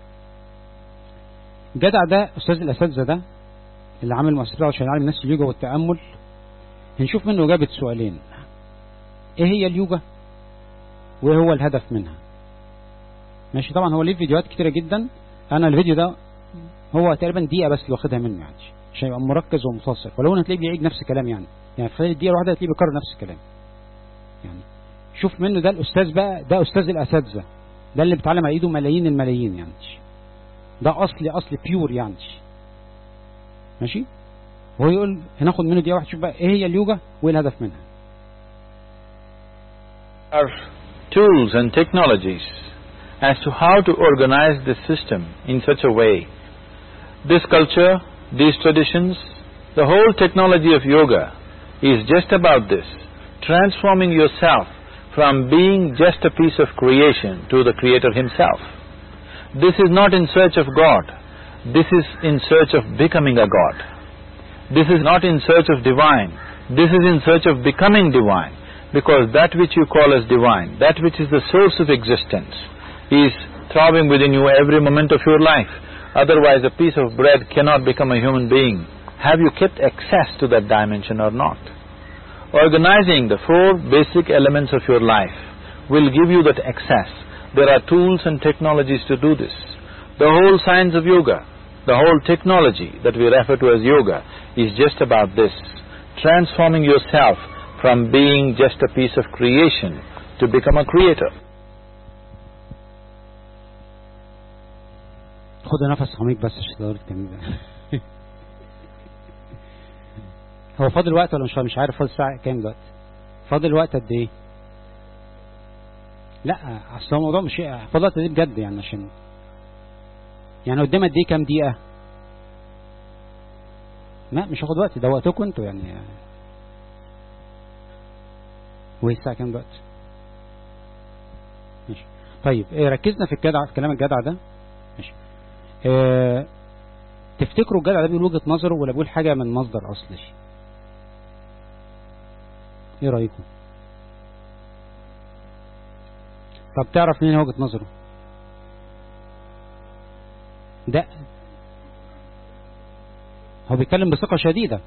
S1: جدع ده استاذ الاساتذه ده اللي عامل مؤسسه عشان يعلم الناس اليوجا والتامل هنشوف منه اجابه سؤالين ايه هي اليوجا وايه هو الهدف منها ماشي طبعا هو ليه فيديوهات كتيره جدا انا الفيديو ده هو تقريبا دقيقه بس اللي واخدها منه يعني عشان يبقى مركز ومفصل ولو ان هتلاقيه بيعيد نفس الكلام يعني يعني في خلال الدقيقه الواحده هتلاقيه بيكرر نفس الكلام يعني شوف منه ده الاستاذ بقى ده استاذ الاساتذه ده اللي بيتعلم على ايده ملايين الملايين يعني ده اصلي اصلي بيور يعني ماشي وهو يقول هناخد منه دقيقه واحده شوف بقى ايه هي اليوجا وايه الهدف منها
S5: are tools and technologies as to how to organize this system in such a way. This culture, these traditions, the whole technology of yoga is just about this, transforming yourself from being just a piece of creation to the Creator Himself. This is not in search of God, this is in search of becoming a God. This is not in search of divine, this is in search of becoming divine, because that which you call as divine, that which is the source of existence, is throbbing within you every moment of your life. Otherwise a piece of bread cannot become a human being. Have you kept access to that dimension or not? Organizing the four basic elements of your life will give you that access. There are tools and technologies to do this. The whole science of yoga, the whole technology that we refer to as yoga is just about this, transforming yourself from being just a piece of creation to become a creator.
S1: خد نفس عميق بس عشان تقدر تكمل هو فاضل وقت ولا مش مش عارف فاضل ساعة كام دلوقتي فاضل وقت قد ايه لا اصل هو الموضوع مش فاضل وقت قد ايه بجد يعني عشان يعني قدام قد ايه كام دقيقة لا مش هاخد وقت ده وقتكم انتوا يعني وهي الساعة كام دلوقتي ماشي طيب إيه ركزنا في الجدع في كلام الجدع ده ماشي اه تفتكروا الجدع ده بيقول وجهة نظره ولا بيقول حاجة من مصدر أصلي ايه رأيكم طب تعرف منين وجهة نظره ده هو بيتكلم بثقة شديدة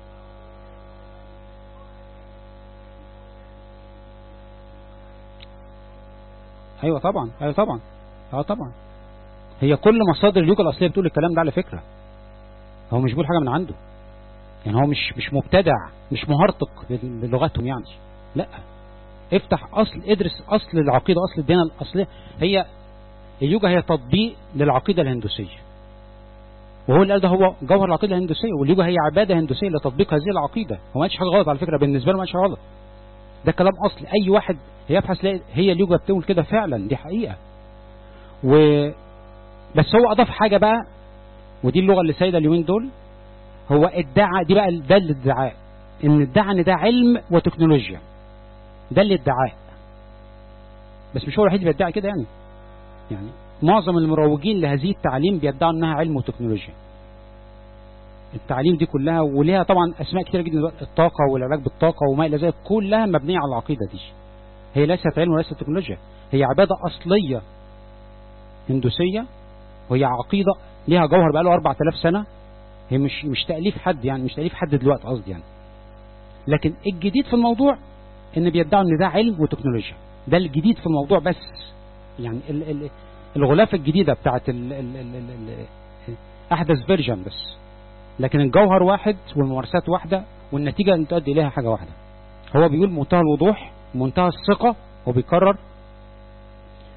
S1: ايوه طبعا ايوه طبعا اه طبعا هي كل مصادر اليوجا الاصليه بتقول الكلام ده على فكره هو مش بيقول حاجه من عنده يعني هو مش مش مبتدع مش مهرطق بلغتهم يعني لا افتح اصل ادرس اصل العقيده اصل الديانه الاصليه هي اليوجا هي تطبيق للعقيده الهندوسيه وهو اللي قال ده هو جوهر العقيده الهندوسيه واليوجا هي عباده هندوسيه لتطبيق هذه العقيده هو ما قالش حاجه غلط على فكره بالنسبه له ما قالش غلط ده كلام اصلي اي واحد هيبحث هي اليوجا بتقول كده فعلا دي حقيقه و بس هو اضاف حاجه بقى ودي اللغه اللي سايده اليومين دول هو ادعى دي بقى ده الادعاء ان ادعى ان ده علم وتكنولوجيا ده اللي ادعاه بس مش هو الوحيد اللي بيدعي كده يعني يعني معظم المروجين لهذه التعليم بيدعوا انها علم وتكنولوجيا التعليم دي كلها وليها طبعا اسماء كتير جدا الطاقه والعلاج بالطاقه وما الى ذلك كلها مبنيه على العقيده دي هي ليست علم وليست تكنولوجيا هي عباده اصليه هندوسيه وهي عقيده ليها جوهر بقى له 4000 سنه هي مش مش تاليف حد يعني مش تاليف حد دلوقتي قصدي يعني لكن الجديد في الموضوع ان بيدعوا ان ده علم وتكنولوجيا ده الجديد في الموضوع بس يعني ال ال الغلاف الجديدة بتاعت ال ال ال ال احدث فيرجن بس لكن الجوهر واحد والممارسات واحدة والنتيجة ان تؤدي اليها حاجة واحدة هو بيقول منتهى الوضوح منتهى الثقة وبيكرر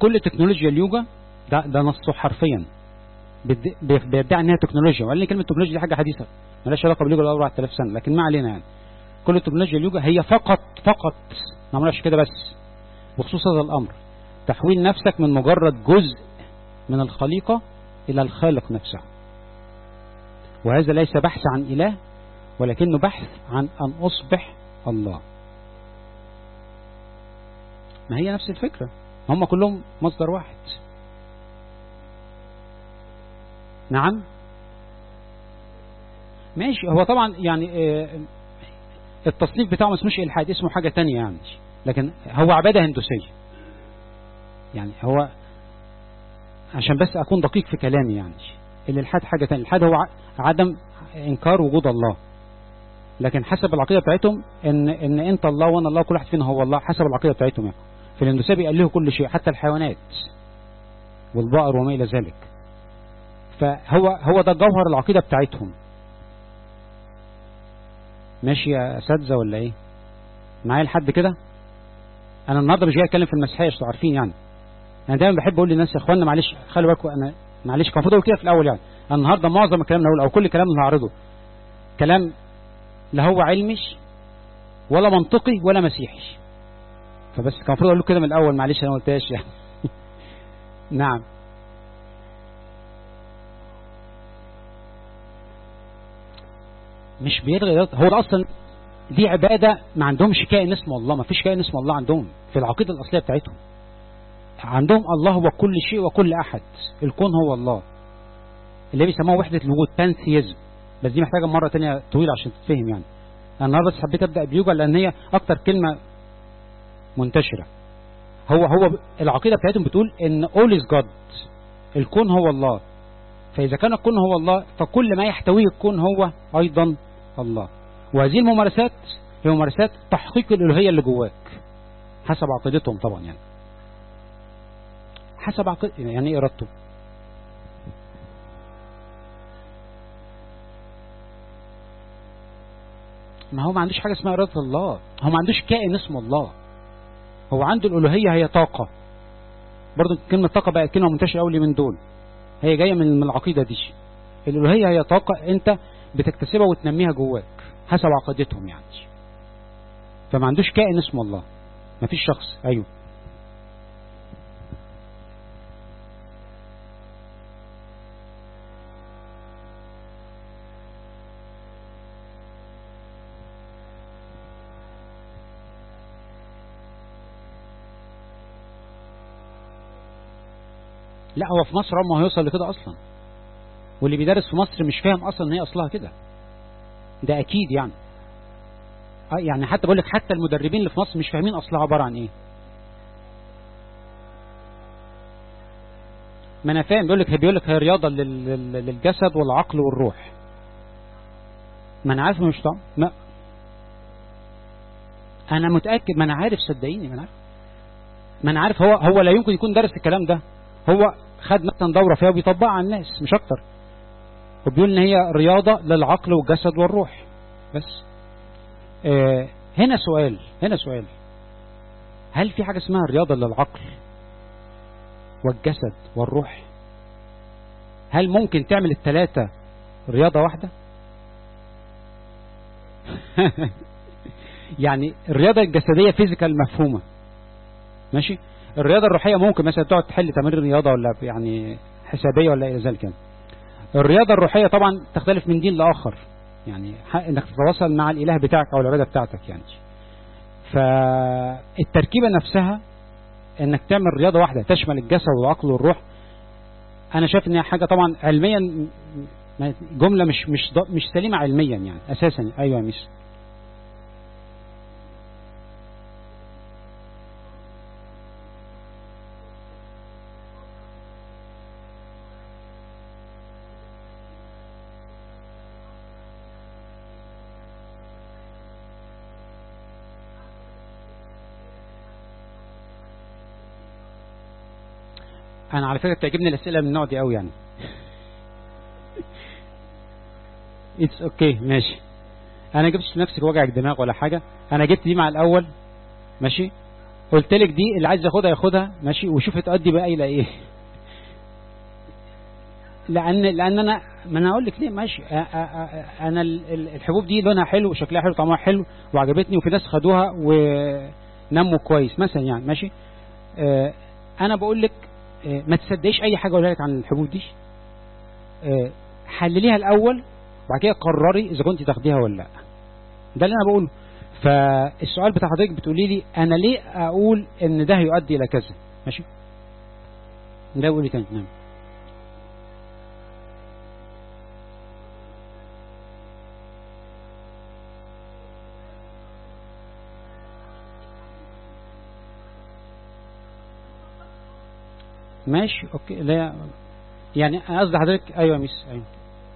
S1: كل تكنولوجيا اليوجا ده ده نصه حرفيا بيد- بي- بيدعي ان هي تكنولوجيا وقال لي كلمه تكنولوجيا دي حاجه حديثه مالهاش علاقه باليوجا بقى 4000 سنه لكن ما علينا يعني كل تكنولوجيا اليوجا هي فقط فقط ما عملهاش كده بس بخصوص هذا الامر تحويل نفسك من مجرد جزء من الخليقه الى الخالق نفسه وهذا ليس بحث عن اله ولكنه بحث عن ان اصبح الله ما هي نفس الفكره هم كلهم مصدر واحد نعم ماشي هو طبعا يعني آه، التصنيف بتاعه ما اسموش الحاد اسمه حاجة تانية يعني لكن هو عبادة هندوسية يعني هو عشان بس أكون دقيق في كلامي يعني الإلحاد حاجة تانية الإلحاد هو ع- عدم إنكار وجود الله لكن حسب العقيدة بتاعتهم إن إن أنت الله وأنا الله كل واحد فينا هو الله حسب العقيدة بتاعتهم يعني في الهندوسية بيألهوا كل شيء حتى الحيوانات والبقر وما إلى ذلك فهو هو ده جوهر العقيدة بتاعتهم ماشي يا اساتذه ولا ايه معايا لحد كده انا النهارده مش جاي اتكلم في المسيحيه عشان عارفين يعني انا دايما بحب اقول للناس يا اخوانا معلش خلي بالكم انا معلش كان المفروض اقول كده في الاول يعني أنا النهارده معظم الكلام اللي هقوله او كل كلام اللي هعرضه كلام لا هو علمي ولا منطقي ولا مسيحي فبس كان المفروض اقول له كده من الاول معلش انا ما قلتهاش يعني نعم مش بيلغي ده هو ده اصلا دي عباده ما عندهمش كائن اسمه الله ما فيش كائن اسمه الله عندهم في العقيده الاصليه بتاعتهم عندهم الله هو كل شيء وكل احد الكون هو الله اللي بيسموه وحده الوجود بانثيزم بس دي محتاجه مره تانية طويله عشان تتفهم يعني انا النهارده بس حبيت ابدا بيوجا لان هي اكتر كلمه منتشره هو هو ب- العقيده بتاعتهم بتقول ان all is God الكون هو الله فإذا كان الكون هو الله فكل ما يحتويه الكون هو أيضا الله وهذه الممارسات هي ممارسات تحقيق الألوهية اللي جواك حسب عقيدتهم طبعا يعني حسب عقيد يعني ايه إرادته ما هو ما عندوش حاجة اسمها إرادة الله هو ما عندوش كائن اسمه الله هو عنده الألوهية هي طاقة برضو كلمة طاقة بقى كلمة منتشرة أوي من دول هي جاية من من العقيدة دي الألوهية هي طاقة أنت بتكتسبها وتنميها جواك حسب عقيدتهم يعني فما عندوش كائن اسمه الله ما فيش شخص أيوه لا هو في مصر عمره ما هيوصل لكده اصلا واللي بيدرس في مصر مش فاهم اصلا ان هي اصلها كده ده اكيد يعني اه يعني حتى بقول لك حتى المدربين اللي في مصر مش فاهمين اصلها عباره عن ايه ما انا فاهم بيقول لك بيقول لك هي رياضه لل- لل- للجسد والعقل والروح ما انا عارف مش طبعا ما انا متاكد ما انا عارف صدقيني ما انا عارف ما انا عارف هو هو لا يمكن يكون درس الكلام ده هو خد مثلا دوره فيها وبيطبقها على الناس مش اكتر وبيقول ان هي رياضه للعقل والجسد والروح بس آه هنا سؤال هنا سؤال هل في حاجه اسمها رياضه للعقل والجسد والروح هل ممكن تعمل الثلاثه رياضه واحده يعني الرياضه الجسديه فيزيكال مفهومه ماشي الرياضه الروحيه ممكن مثلا تقعد تحل تمارين رياضه ولا يعني حسابيه ولا الى ذلك يعني. الرياضه الروحيه طبعا تختلف من دين لاخر يعني حق انك تتواصل مع الاله بتاعك او العباده بتاعتك يعني فالتركيبه نفسها انك تعمل رياضه واحده تشمل الجسد والعقل والروح انا شايف ان هي حاجه طبعا علميا م- م- جمله مش مش ض- مش سليمه علميا يعني اساسا ايوه يا ميس انا على فكره بتعجبني الاسئله من النوع دي قوي يعني اتس اوكي okay, ماشي انا جبتش نفسك وجع دماغ ولا حاجه انا جبت دي مع الاول ماشي قلت لك دي اللي عايز ياخدها ياخدها ماشي وشوف تؤدي بقى الى ايه لان لان انا ما انا اقول لك ليه ماشي أ- أ- أ- انا ال- ال- الحبوب دي لونها حلو وشكلها حلو طعمها حلو وعجبتني وفي ناس خدوها ونموا كويس مثلا يعني ماشي آه، انا بقول لك آه، ما تصدقيش اي حاجه اقولها لك عن الحبوب دي آه، حلليها الاول وبعد كده قرري اذا كنت تاخديها ولا لا ده اللي انا بقوله فالسؤال بتاع حضرتك بتقولي لي انا ليه اقول ان ده هيؤدي الى كذا ماشي ده قولي تاني نعم ماشي اوكي لا يعني أنا قصدي حضرتك ايوه يا ميس ايوه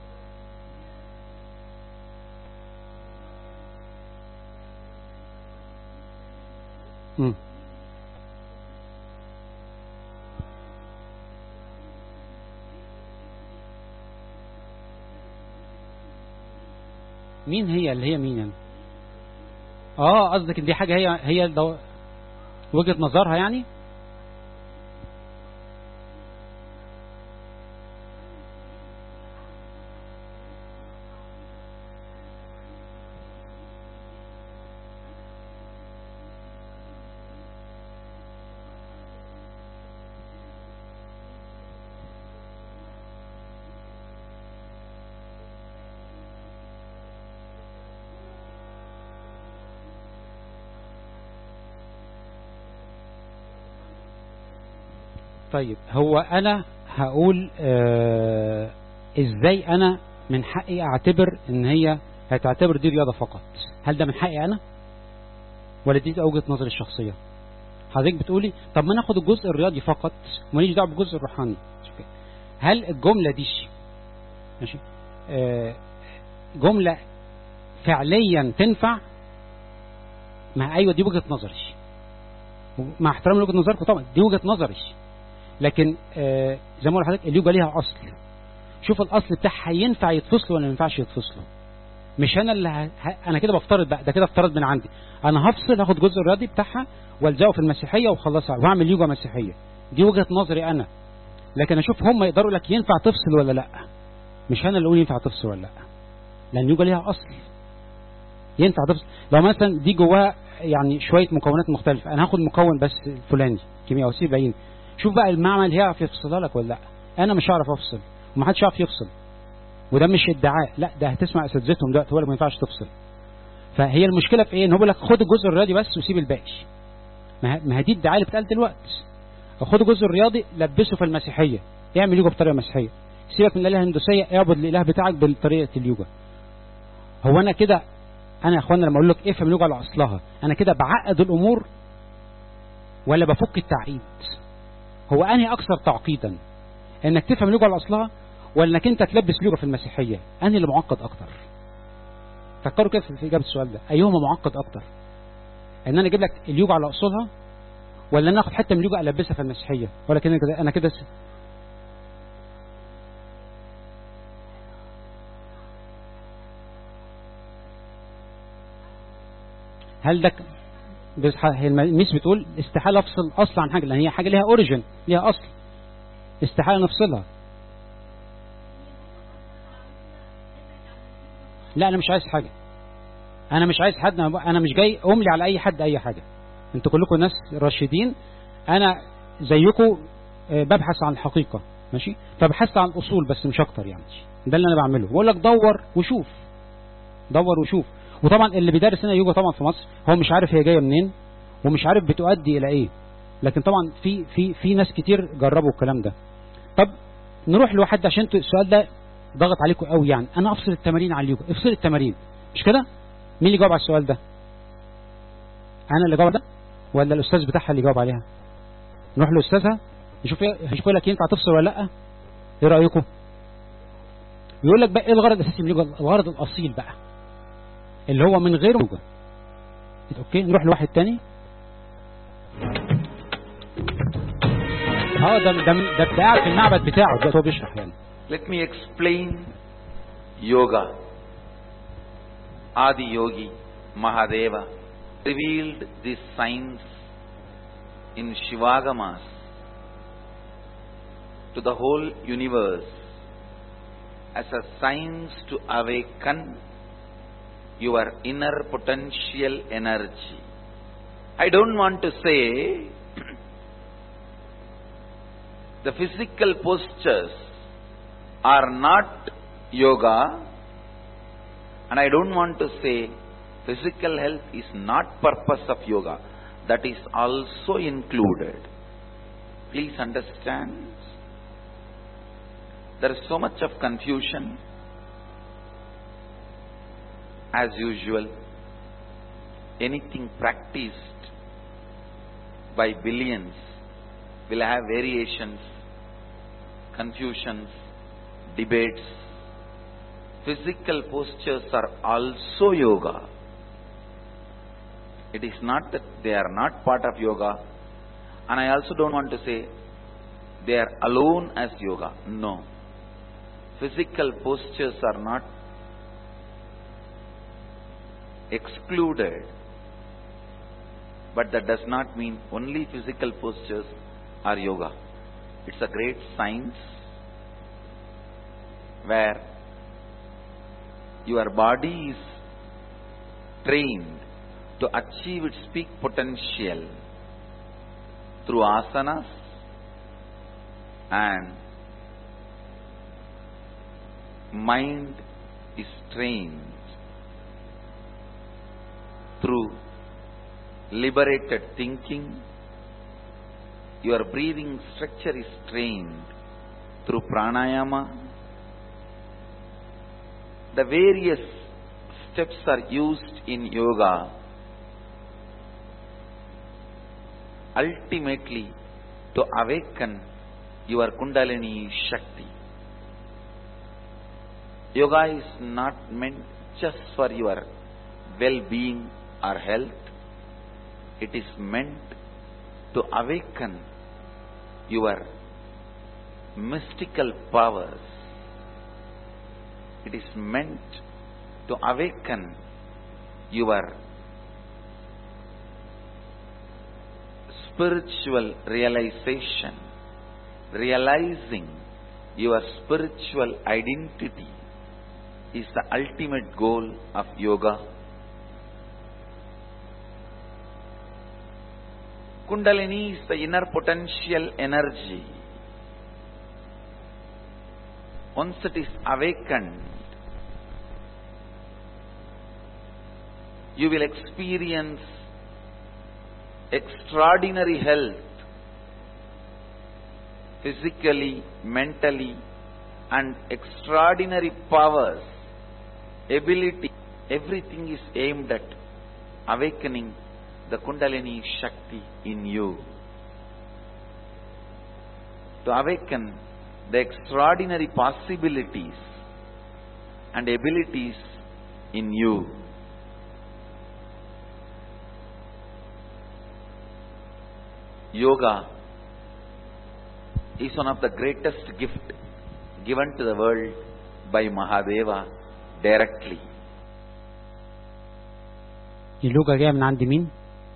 S1: مم. مين هي اللي هي مين يعني اه قصدك إن دي حاجه هي هي دو... وجهه نظرها يعني طيب هو انا هقول آه ازاي انا من حقي اعتبر ان هي هتعتبر دي رياضة فقط هل ده من حقي انا ولا دي وجهة نظري الشخصية حضرتك بتقولي طب ما ناخد الجزء الرياضي فقط وماليش دعوه بالجزء الروحاني هل الجملة دي ماشي آه جملة فعليا تنفع مع ايوه دي وجهة نظري مع احترام وجهة نظركم طبعا دي وجهة نظري لكن آه زي ما بقول لحضرتك اليوجا ليها اصل شوف الاصل بتاعها ينفع يتفصلوا ولا ما ينفعش يتفصلوا مش انا اللي ه... ه- انا كده بفترض بقى ده كده افترض من عندي انا هفصل هاخد جزء الرياضي بتاعها والزقه في المسيحيه وخلصها واعمل يوجا مسيحيه دي وجهه نظري انا لكن اشوف هم يقدروا لك ينفع تفصل ولا لا مش انا اللي اقول ينفع تفصل ولا لا لان اليوجا ليها اصل ينفع تفصل لو مثلا دي جواها يعني شويه مكونات مختلفه انا هاخد مكون بس الفلاني كيمياء وسيب بعين شوف بقى المعمل هيعرف يفصلها لك ولا لا انا مش هعرف افصل ومحدش يعرف يفصل وده مش ادعاء لا ده هتسمع اساتذتهم دلوقتي ولا ما ينفعش تفصل فهي المشكله في ايه ان هو بيقول لك خد الجزء الرياضي بس وسيب الباقي ما ه- ما هي دي الدعايه اللي بتقال دلوقتي خد الجزء الرياضي لبسه في المسيحيه اعمل يوجا بطريقه مسيحيه سيبك من الالهه الهندوسيه اعبد الاله بتاعك بطريقه اليوجا هو انا كده انا يا اخوانا لما اقول لك افهم اليوجا على اصلها انا كده بعقد الامور ولا بفك التعقيد هو انهي اكثر تعقيدا انك تفهم اليوجا على اصلها ولا انك انت تلبس اليوجا في المسيحيه انهي اللي معقد اكتر فكروا كده في اجابه السؤال ده ايهما معقد اكتر ان انا اجيب لك اليوجا على اصولها ولا انا اخد حته من اليوجا البسها في المسيحيه ولا كده كده انا كده س- هل ده ك- بس ح- هي الم- الميس بتقول استحاله افصل اصل عن حاجه لان هي حاجه ليها اوريجن ليها اصل استحاله نفصلها لا انا مش عايز حاجه انا مش عايز حد انا مش جاي املي على اي حد اي حاجه انتوا كلكم ناس راشدين انا زيكم آه، ببحث عن الحقيقه ماشي فبحثت عن الاصول بس مش اكتر يعني ده اللي انا بعمله بقول لك دور وشوف دور وشوف وطبعا اللي بيدرس هنا يوجا طبعا في مصر هو مش عارف هي جايه منين ومش عارف بتؤدي الى ايه لكن طبعا في في في ناس كتير جربوا الكلام ده طب نروح لواحد عشان انتوا السؤال ده ضغط عليكم قوي يعني انا افصل التمارين على اليوجا افصل التمارين مش كده مين اللي جاوب على السؤال ده انا اللي جاوب ده ولا الاستاذ بتاعها اللي جاوب عليها نروح لاستاذها نشوف إيه- نشوف لك ينفع تفصل ولا لا ايه رايكم يقول لك بقى ايه الغرض الاساسي من اليوجا الغرض الاصيل بقى اللي هو من غير يوجا اوكي نروح لواحد تاني اه ده ده ده ده قاعد في المعبد بتاعه دلوقتي هو بيشرح يعني
S6: Let me explain yoga. Adi Yogi Mahadeva revealed this science in Shivagamas to the whole universe as a science to awaken your inner potential energy. I don't want to say the physical postures are not yoga and I don't want to say physical health is not purpose of yoga. That is also included. Please understand. There is so much of confusion as usual. Anything practiced by billions will have variations, confusions, debates. Physical postures are also yoga. It is not that they are not part of yoga, and I also don't want to say they are alone as yoga. No. Physical postures are not excluded, but that does not mean only physical postures are yoga. It's a great science where your body is trained to achieve its peak potential through asanas and mind is trained through liberated thinking your breathing structure is trained through pranayama the various steps are used in yoga ultimately to awaken your kundalini shakti yoga is not meant just for your well-being or health it is meant to awaken your mystical powers it is meant to awaken your spiritual realization, realizing your spiritual identity is the ultimate goal of yoga. Kundalini is the inner potential energy. Once it is awakened, you will experience extraordinary health physically, mentally, and extraordinary powers, ability, everything is aimed at awakening the Kundalini Shakti in you. To awaken the extraordinary possibilities and abilities in you. Yoga is one of the greatest gift given to the world by Mahadeva directly.
S1: اللغة جاية من عند مين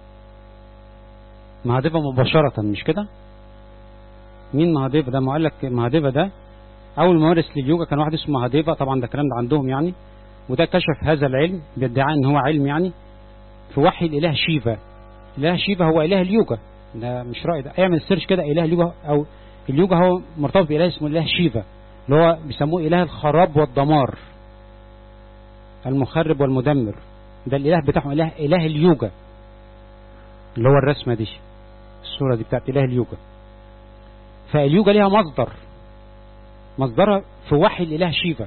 S1: مهادبة مباشرة مش كده مين مهادبة ده ما قال لك مهادبة ده اول ممارس لليوجا كان واحد اسمه مهادبة طبعا ده الكلام ده عندهم يعني وده كشف هذا العلم بادعاء ان هو علم يعني في وحي الاله شيفا الاله شيفا هو اله اليوجا ده مش رأي ده اعمل سيرش كده اله اليوجا او اليوجا هو مرتبط باله اسمه اله شيفا اللي هو بيسموه اله الخراب والدمار المخرب والمدمر ده الاله بتاعهم اله اله اليوجا اللي هو الرسمه دي الصوره دي بتاعت اله اليوجا فاليوجا ليها مصدر مصدرها في وحي الاله شيفا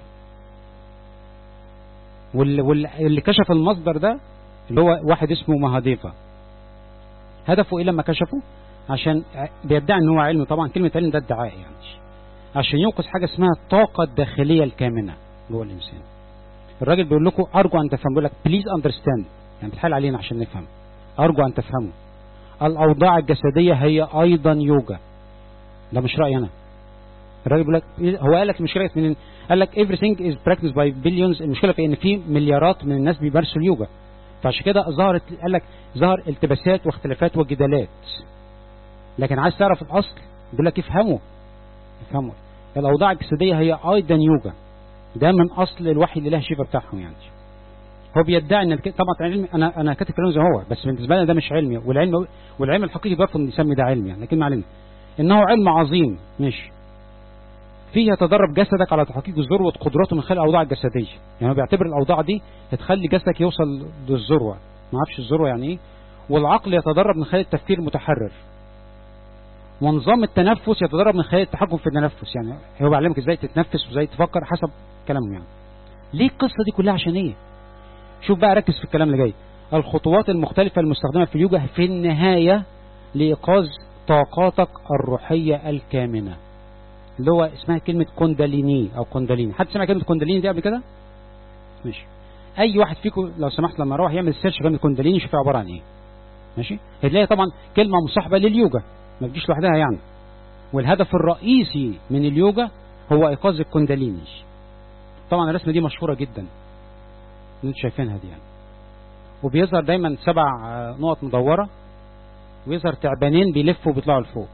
S1: واللي, واللي كشف المصدر ده اللي هو واحد اسمه مهاديفا هدفه ايه لما كشفه عشان بيدعي ان هو علم طبعا كلمه علم ده ادعاء يعني عشان ينقذ حاجه اسمها الطاقه الداخليه الكامنه جوه الانسان الراجل بيقول لكم ارجو ان تفهموا بيقول لك بليز اندرستاند يعني بتحال علينا عشان نفهم ارجو ان تفهموا الاوضاع الجسديه هي ايضا يوجا ده مش رايي انا الراجل بيقول لك هو قال لك المشكله من قال لك everything is practiced by billions المشكله في ان في مليارات من الناس بيمارسوا اليوجا فعشان كده ظهرت قال لك ظهر التباسات واختلافات وجدالات لكن عايز تعرف الاصل يقول لك افهموا افهموا الاوضاع الجسديه هي ايضا يوجا ده من اصل الوحي الاله شيفا بتاعهم يعني هو بيدعي ان الك... طبعا علم انا انا كاتب كلام زي هو بس بالنسبه لنا ده مش علمي والعلم والعلم الحقيقي بيرفض ان يسمي ده علم يعني لكن ما علينا انه علم عظيم ماشي فيه يتدرب جسدك على تحقيق ذروة قدراته من خلال الأوضاع الجسدية يعني هو بيعتبر الأوضاع دي هتخلي جسدك يوصل للذروة ما اعرفش الذروة يعني ايه والعقل يتدرب من خلال التفكير المتحرر ونظام التنفس يتدرب من خلال التحكم في التنفس يعني هو بيعلمك ازاي تتنفس وازاي تفكر حسب كلامه يعني ليه القصة دي كلها عشان ايه شوف بقى ركز في الكلام اللي جاي الخطوات المختلفة المستخدمة في اليوجا في النهاية لإيقاظ طاقاتك الروحية الكامنة اللي هو اسمها كلمة كونداليني أو كونداليني حد سمع كلمة كونداليني دي قبل كده؟ ماشي أي واحد فيكم لو سمحت لما يروح يعمل سيرش كلمة كونداليني يشوف عبارة عن إيه ماشي هتلاقي طبعا كلمة مصاحبة لليوجا ما بتجيش لوحدها يعني والهدف الرئيسي من اليوجا هو إيقاظ الكونداليني طبعا الرسمة دي مشهورة جدا اللي انتوا شايفينها دي يعني وبيظهر دايما سبع نقط مدورة ويظهر تعبانين بيلفوا وبيطلعوا لفوق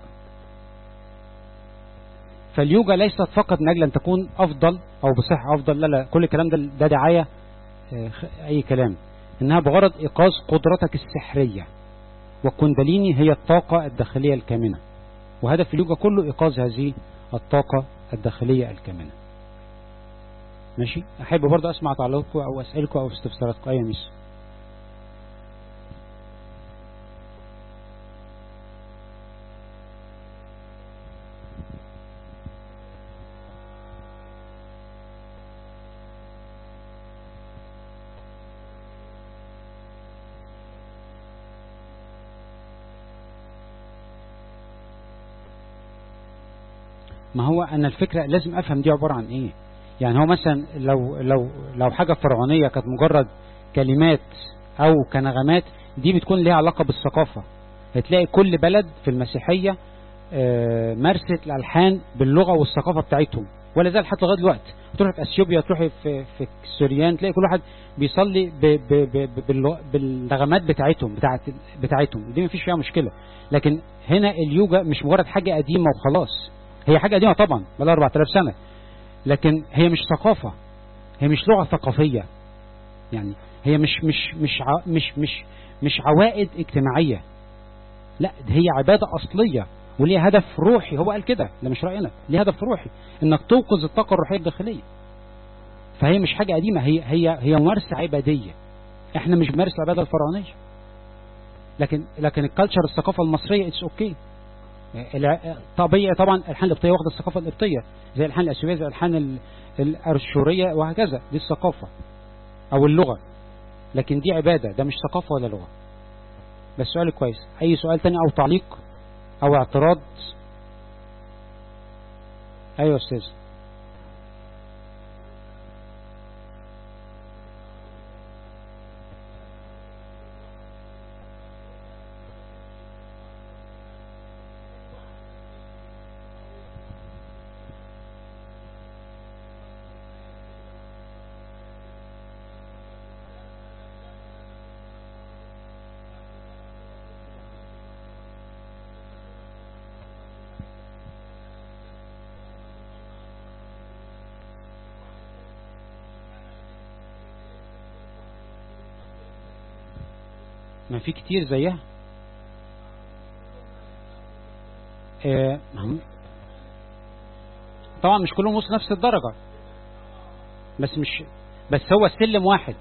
S1: فاليوجا ليست فقط من أجل أن تكون أفضل أو بصحة أفضل لا لا كل الكلام ده ده دعاية أي كلام إنها بغرض إيقاظ قدرتك السحرية والكونداليني هي الطاقة الداخلية الكامنة وهدف اليوجا كله إيقاظ هذه الطاقة الداخلية الكامنة ماشي أحب برضه أسمع تعليقكم أو أسئلكم أو استفساراتكم أي ميس ما هو أنا الفكرة لازم أفهم دي عبارة عن إيه يعني هو مثلا لو لو لو حاجة فرعونية كانت مجرد كلمات أو كنغمات دي بتكون ليها علاقة بالثقافة هتلاقي كل بلد في المسيحية مارست الألحان باللغة والثقافة بتاعتهم ولا زال حتى لغاية دلوقتي تروح في اثيوبيا تروحي في في السوريان تلاقي كل واحد بيصلي ب ب ب ب بالنغمات بتاعتهم بتاعت بتاعتهم دي مفيش فيها مشكلة لكن هنا اليوجا مش مجرد حاجة قديمة وخلاص هي حاجة قديمة طبعا بقى 4000 سنة لكن هي مش ثقافة هي مش لغة ثقافية يعني هي مش مش مش ع... مش مش مش عوائد اجتماعية لا هي عبادة أصلية وليها هدف روحي هو قال كده ده مش رأينا ليه هدف روحي انك توقظ الطاقة الروحية الداخلية فهي مش حاجة قديمة هي هي هي ممارسة عبادية احنا مش بنمارس العبادة الفرعونية لكن لكن الكالتشر الثقافة المصرية اتس اوكي طبيعي طبعا الالحان القبطيه واخده الثقافه القبطيه زي الالحان الاسيويه زي الالحان الارشوريه وهكذا دي الثقافه او اللغه لكن دي عباده ده مش ثقافه ولا لغه بس سؤال كويس اي سؤال تاني او تعليق او اعتراض ايوه استاذ ما في كتير زيها آه طبعا مش كلهم وصلوا نفس الدرجة بس مش بس هو السلم واحد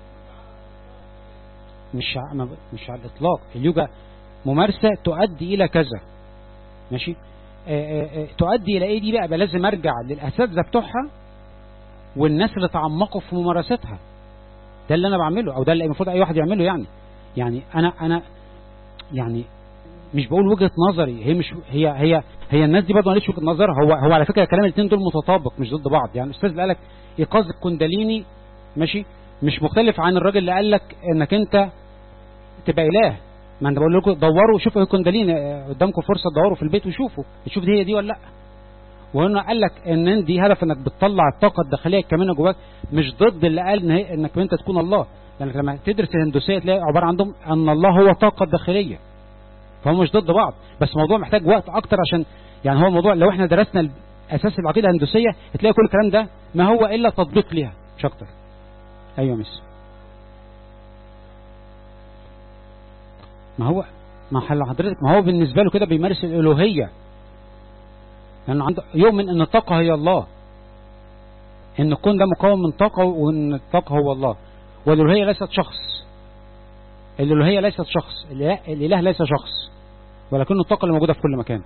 S1: مش ع- مش على الإطلاق اليوجا ممارسة تؤدي إلى كذا ماشي آه، آه، آه، تؤدي إلى إيه دي بقى بقى لازم أرجع للأساتذة بتوعها والناس اللي تعمقوا في ممارستها ده اللي أنا بعمله أو ده اللي المفروض أي واحد يعمله يعني يعني أنا أنا يعني مش بقول وجهة نظري هي مش هي هي هي الناس دي برضه ماليش وجهة نظر هو هو على فكرة كلام الاثنين دول متطابق مش ضد بعض يعني الاستاذ اللي قال لك ايقاظ الكنداليني ماشي مش مختلف عن الراجل اللي قال لك انك انت تبقى اله ما انا بقول لكم دوروا شوفوا الكنداليني آه، قدامكم فرصه تدوروا في البيت وشوفوا تشوف دي هي دي ولا لا وهنا قال لك ان دي هدف انك بتطلع الطاقه الداخليه الكامنه جواك مش ضد اللي قال إن هي- انك انت تكون الله لانك لما تدرس الهندوسيه تلاقي عباره عندهم ان الله هو طاقه داخليه فهم مش ضد بعض بس الموضوع محتاج وقت اكتر عشان يعني هو الموضوع لو احنا درسنا اساس العقيده الهندوسيه هتلاقي كل الكلام ده ما هو الا تطبيق ليها مش اكتر ايوه مس ما هو ما حل حضرتك ما هو بالنسبه له كده بيمارس الالوهيه لانه عنده يؤمن ان الطاقه هي الله ان الكون ده مكون من طاقه وان الطاقه هو الله والالوهيه ليست شخص الالوهيه ليست شخص الاله, الإله ليس شخص ولكنه الطاقه اللي موجوده في كل مكان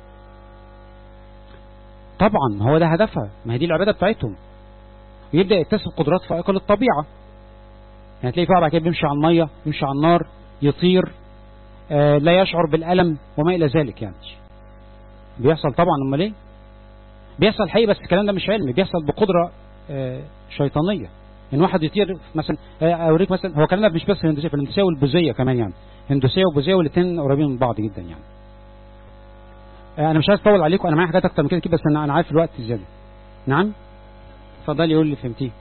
S1: طبعا هو ده هدفها ما هي دي العباده بتاعتهم ويبدا يكتسب قدرات فائقه للطبيعه يعني تلاقي فيها بعد كده بيمشي على الميه يمشي على النار يطير آه لا يشعر بالالم وما الى ذلك يعني بيحصل طبعا امال ايه بيحصل حقيقي بس الكلام ده مش علمي بيحصل بقدره آه شيطانيه ان واحد يطير مثلا آه اوريك مثلا هو الكلام ده مش بس في الهندوسيه في الهندوسيه والبوذيه كمان يعني هندوسيه وبوذيه والاثنين قريبين من بعض جدا يعني انا مش عايز اطول عليكم انا معايا حاجات اكتر من كده بس انا انا عارف الوقت زياده نعم اتفضلي قول اللي فهمتيه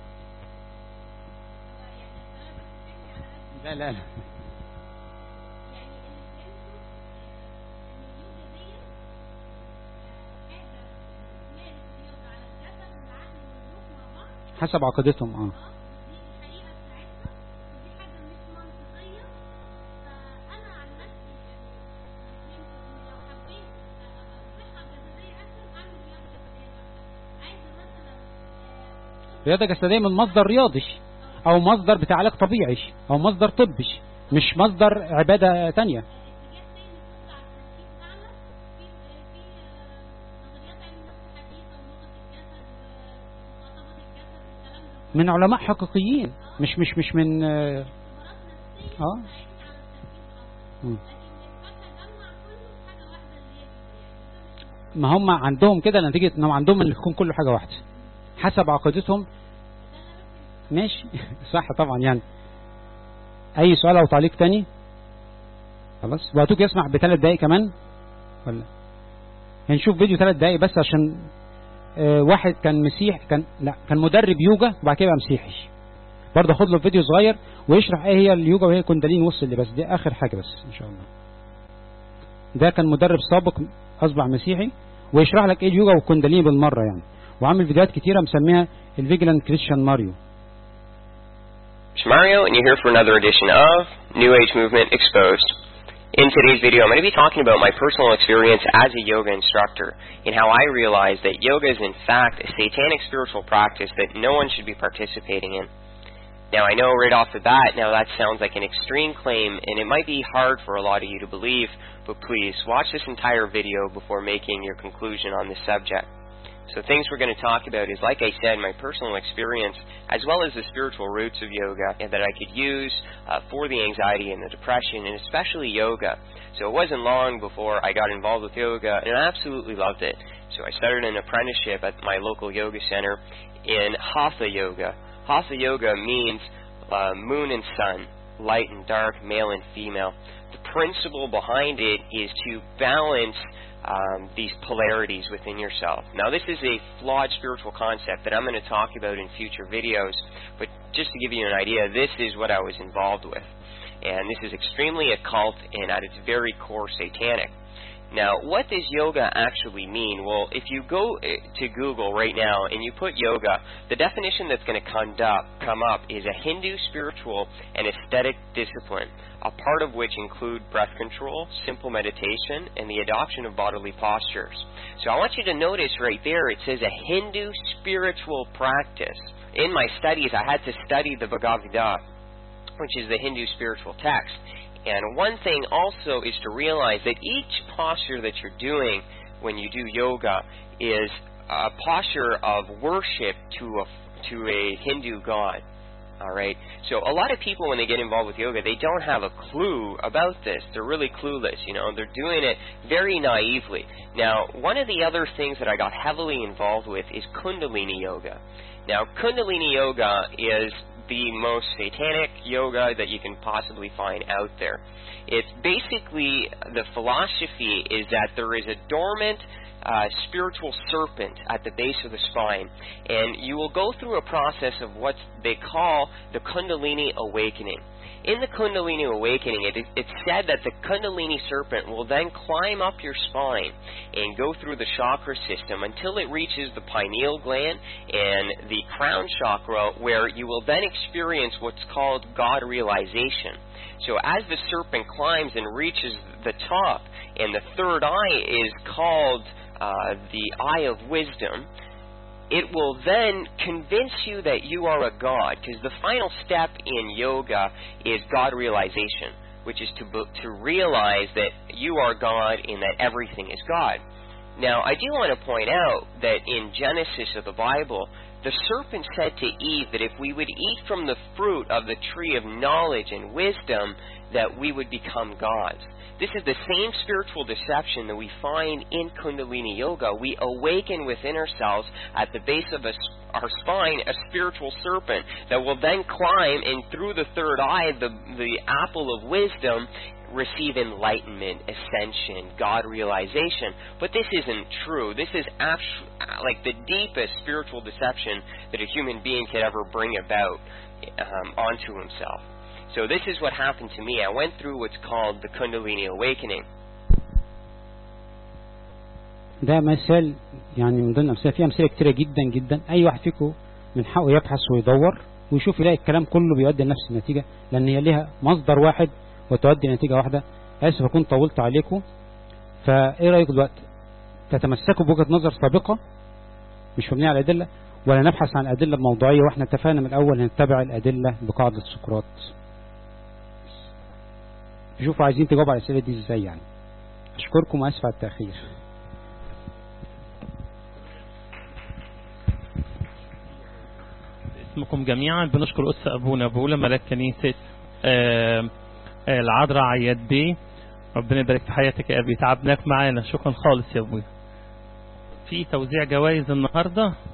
S1: لا لا لا حسب عقيدتهم اه رياضة جسدية من مصدر رياضي او مصدر بتاع علاج طبيعي او مصدر طبي مش مصدر عبادة تانية من علماء حقيقيين مش مش مش من اه م. ما هم عندهم كده نتيجة انهم عندهم ان يكون كل حاجة واحدة حسب عقيدتهم ماشي صح طبعا يعني اي سؤال او تعليق تاني خلاص وهاتوك يسمع بثلاث دقايق كمان ولا هنشوف فيديو ثلاث دقايق بس عشان آه واحد كان مسيح كان لا كان مدرب يوجا وبعد كده بقى مسيحي برضه خد له فيديو صغير ويشرح ايه هي اليوجا وهي كوندالين وصل لي بس دي اخر حاجه بس ان شاء الله ده كان مدرب سابق اصبح مسيحي ويشرح لك ايه اليوجا والكوندالين بالمره يعني وعامل فيديوهات كتيره مسميها الفيجلانت كريستيان ماريو
S7: It's Mario, and you're here for another edition of New Age Movement Exposed. In today's video, I'm going to be talking about my personal experience as a yoga instructor and how I realized that yoga is in fact a satanic spiritual practice that no one should be participating in. Now, I know right off the bat, now that sounds like an extreme claim, and it might be hard for a lot of you to believe, but please watch this entire video before making your conclusion on this subject. So things we're going to talk about is, like I said, my personal experience, as well as the spiritual roots of yoga that I could use uh, for the anxiety and the depression, and especially yoga. So it wasn't long before I got involved with yoga, and I absolutely loved it. So I started an apprenticeship at my local yoga center in Hatha Yoga. Hatha Yoga means uh, moon and sun, light and dark, male and female. The principle behind it is to balance um, these polarities within yourself. Now, this is a flawed spiritual concept that I'm going to talk about in future videos, but just to give you an idea, this is what I was involved with. And this is extremely occult and at its very core satanic. Now, what does yoga actually mean? Well, if you go to Google right now and you put yoga, the definition that's going to come up, come up is a Hindu spiritual and aesthetic discipline, a part of which include breath control, simple meditation, and the adoption of bodily postures. So I want you to notice right there it says a Hindu spiritual practice. In my studies, I had to study the Bhagavad Gita, which is the Hindu spiritual text. And one thing also is to realize that each posture that you're doing when you do yoga is a posture of worship to a, to a Hindu god. All right. So a lot of people, when they get involved with yoga, they don't have a clue about this. They're really clueless. You know, they're doing it very naively. Now, one of the other things that I got heavily involved with is Kundalini yoga. Now, Kundalini yoga is the most satanic yoga that you can possibly find out there. It's basically the philosophy is that there is a dormant uh, spiritual serpent at the base of the spine, and you will go through a process of what they call the Kundalini awakening. In the Kundalini awakening, it, it's said that the Kundalini serpent will then climb up your spine and go through the chakra system until it reaches the pineal gland and the crown chakra, where you will then experience what's called God realization. So as the serpent climbs and reaches the top, and the third eye is called uh, the eye of wisdom, it will then convince you that you are a god, because the final step in yoga is God realization, which is to be- to realize that you are God and that everything is God. Now, I do want to point out that in Genesis of the Bible, the serpent said to Eve that if we would eat from the fruit of the tree of knowledge and wisdom, that we would become gods. This is the same spiritual deception that we find in Kundalini Yoga. We awaken within ourselves at the base of a, our spine a spiritual serpent that will then climb and through the third eye, the, the apple of wisdom, receive enlightenment, ascension, God realization. But this isn't true. This is actu- like the deepest spiritual deception that a human being could ever bring about um, onto himself. So this is what happened to me. I went through what's called the Kundalini awakening.
S1: ده مثال يعني من ضمن الأمثلة في أمثلة كتيرة جدا جدا أي واحد فيكم من حقه يبحث ويدور ويشوف يلاقي الكلام كله بيؤدي لنفس النتيجة لأن هي ليها مصدر واحد وتؤدي لنتيجة واحدة آسف أكون طولت عليكم فإيه رأيكم دلوقتي تتمسكوا بوجهة نظر سابقة مش مبنية على أدلة ولا نبحث عن أدلة بموضوعية وإحنا اتفقنا من الأول نتبع الأدلة بقاعدة سقراط شوفوا عايزين تجاوبوا على الأسئلة دي إزاي يعني أشكركم وأسف على التأخير
S8: اسمكم جميعا بنشكر أس أبونا بولا ملاك كنيسة آه، آه، العذراء عياد بيه ربنا يبارك في حياتك يا أبي تعبناك معانا شكرا خالص يا أبويا في توزيع جوائز النهاردة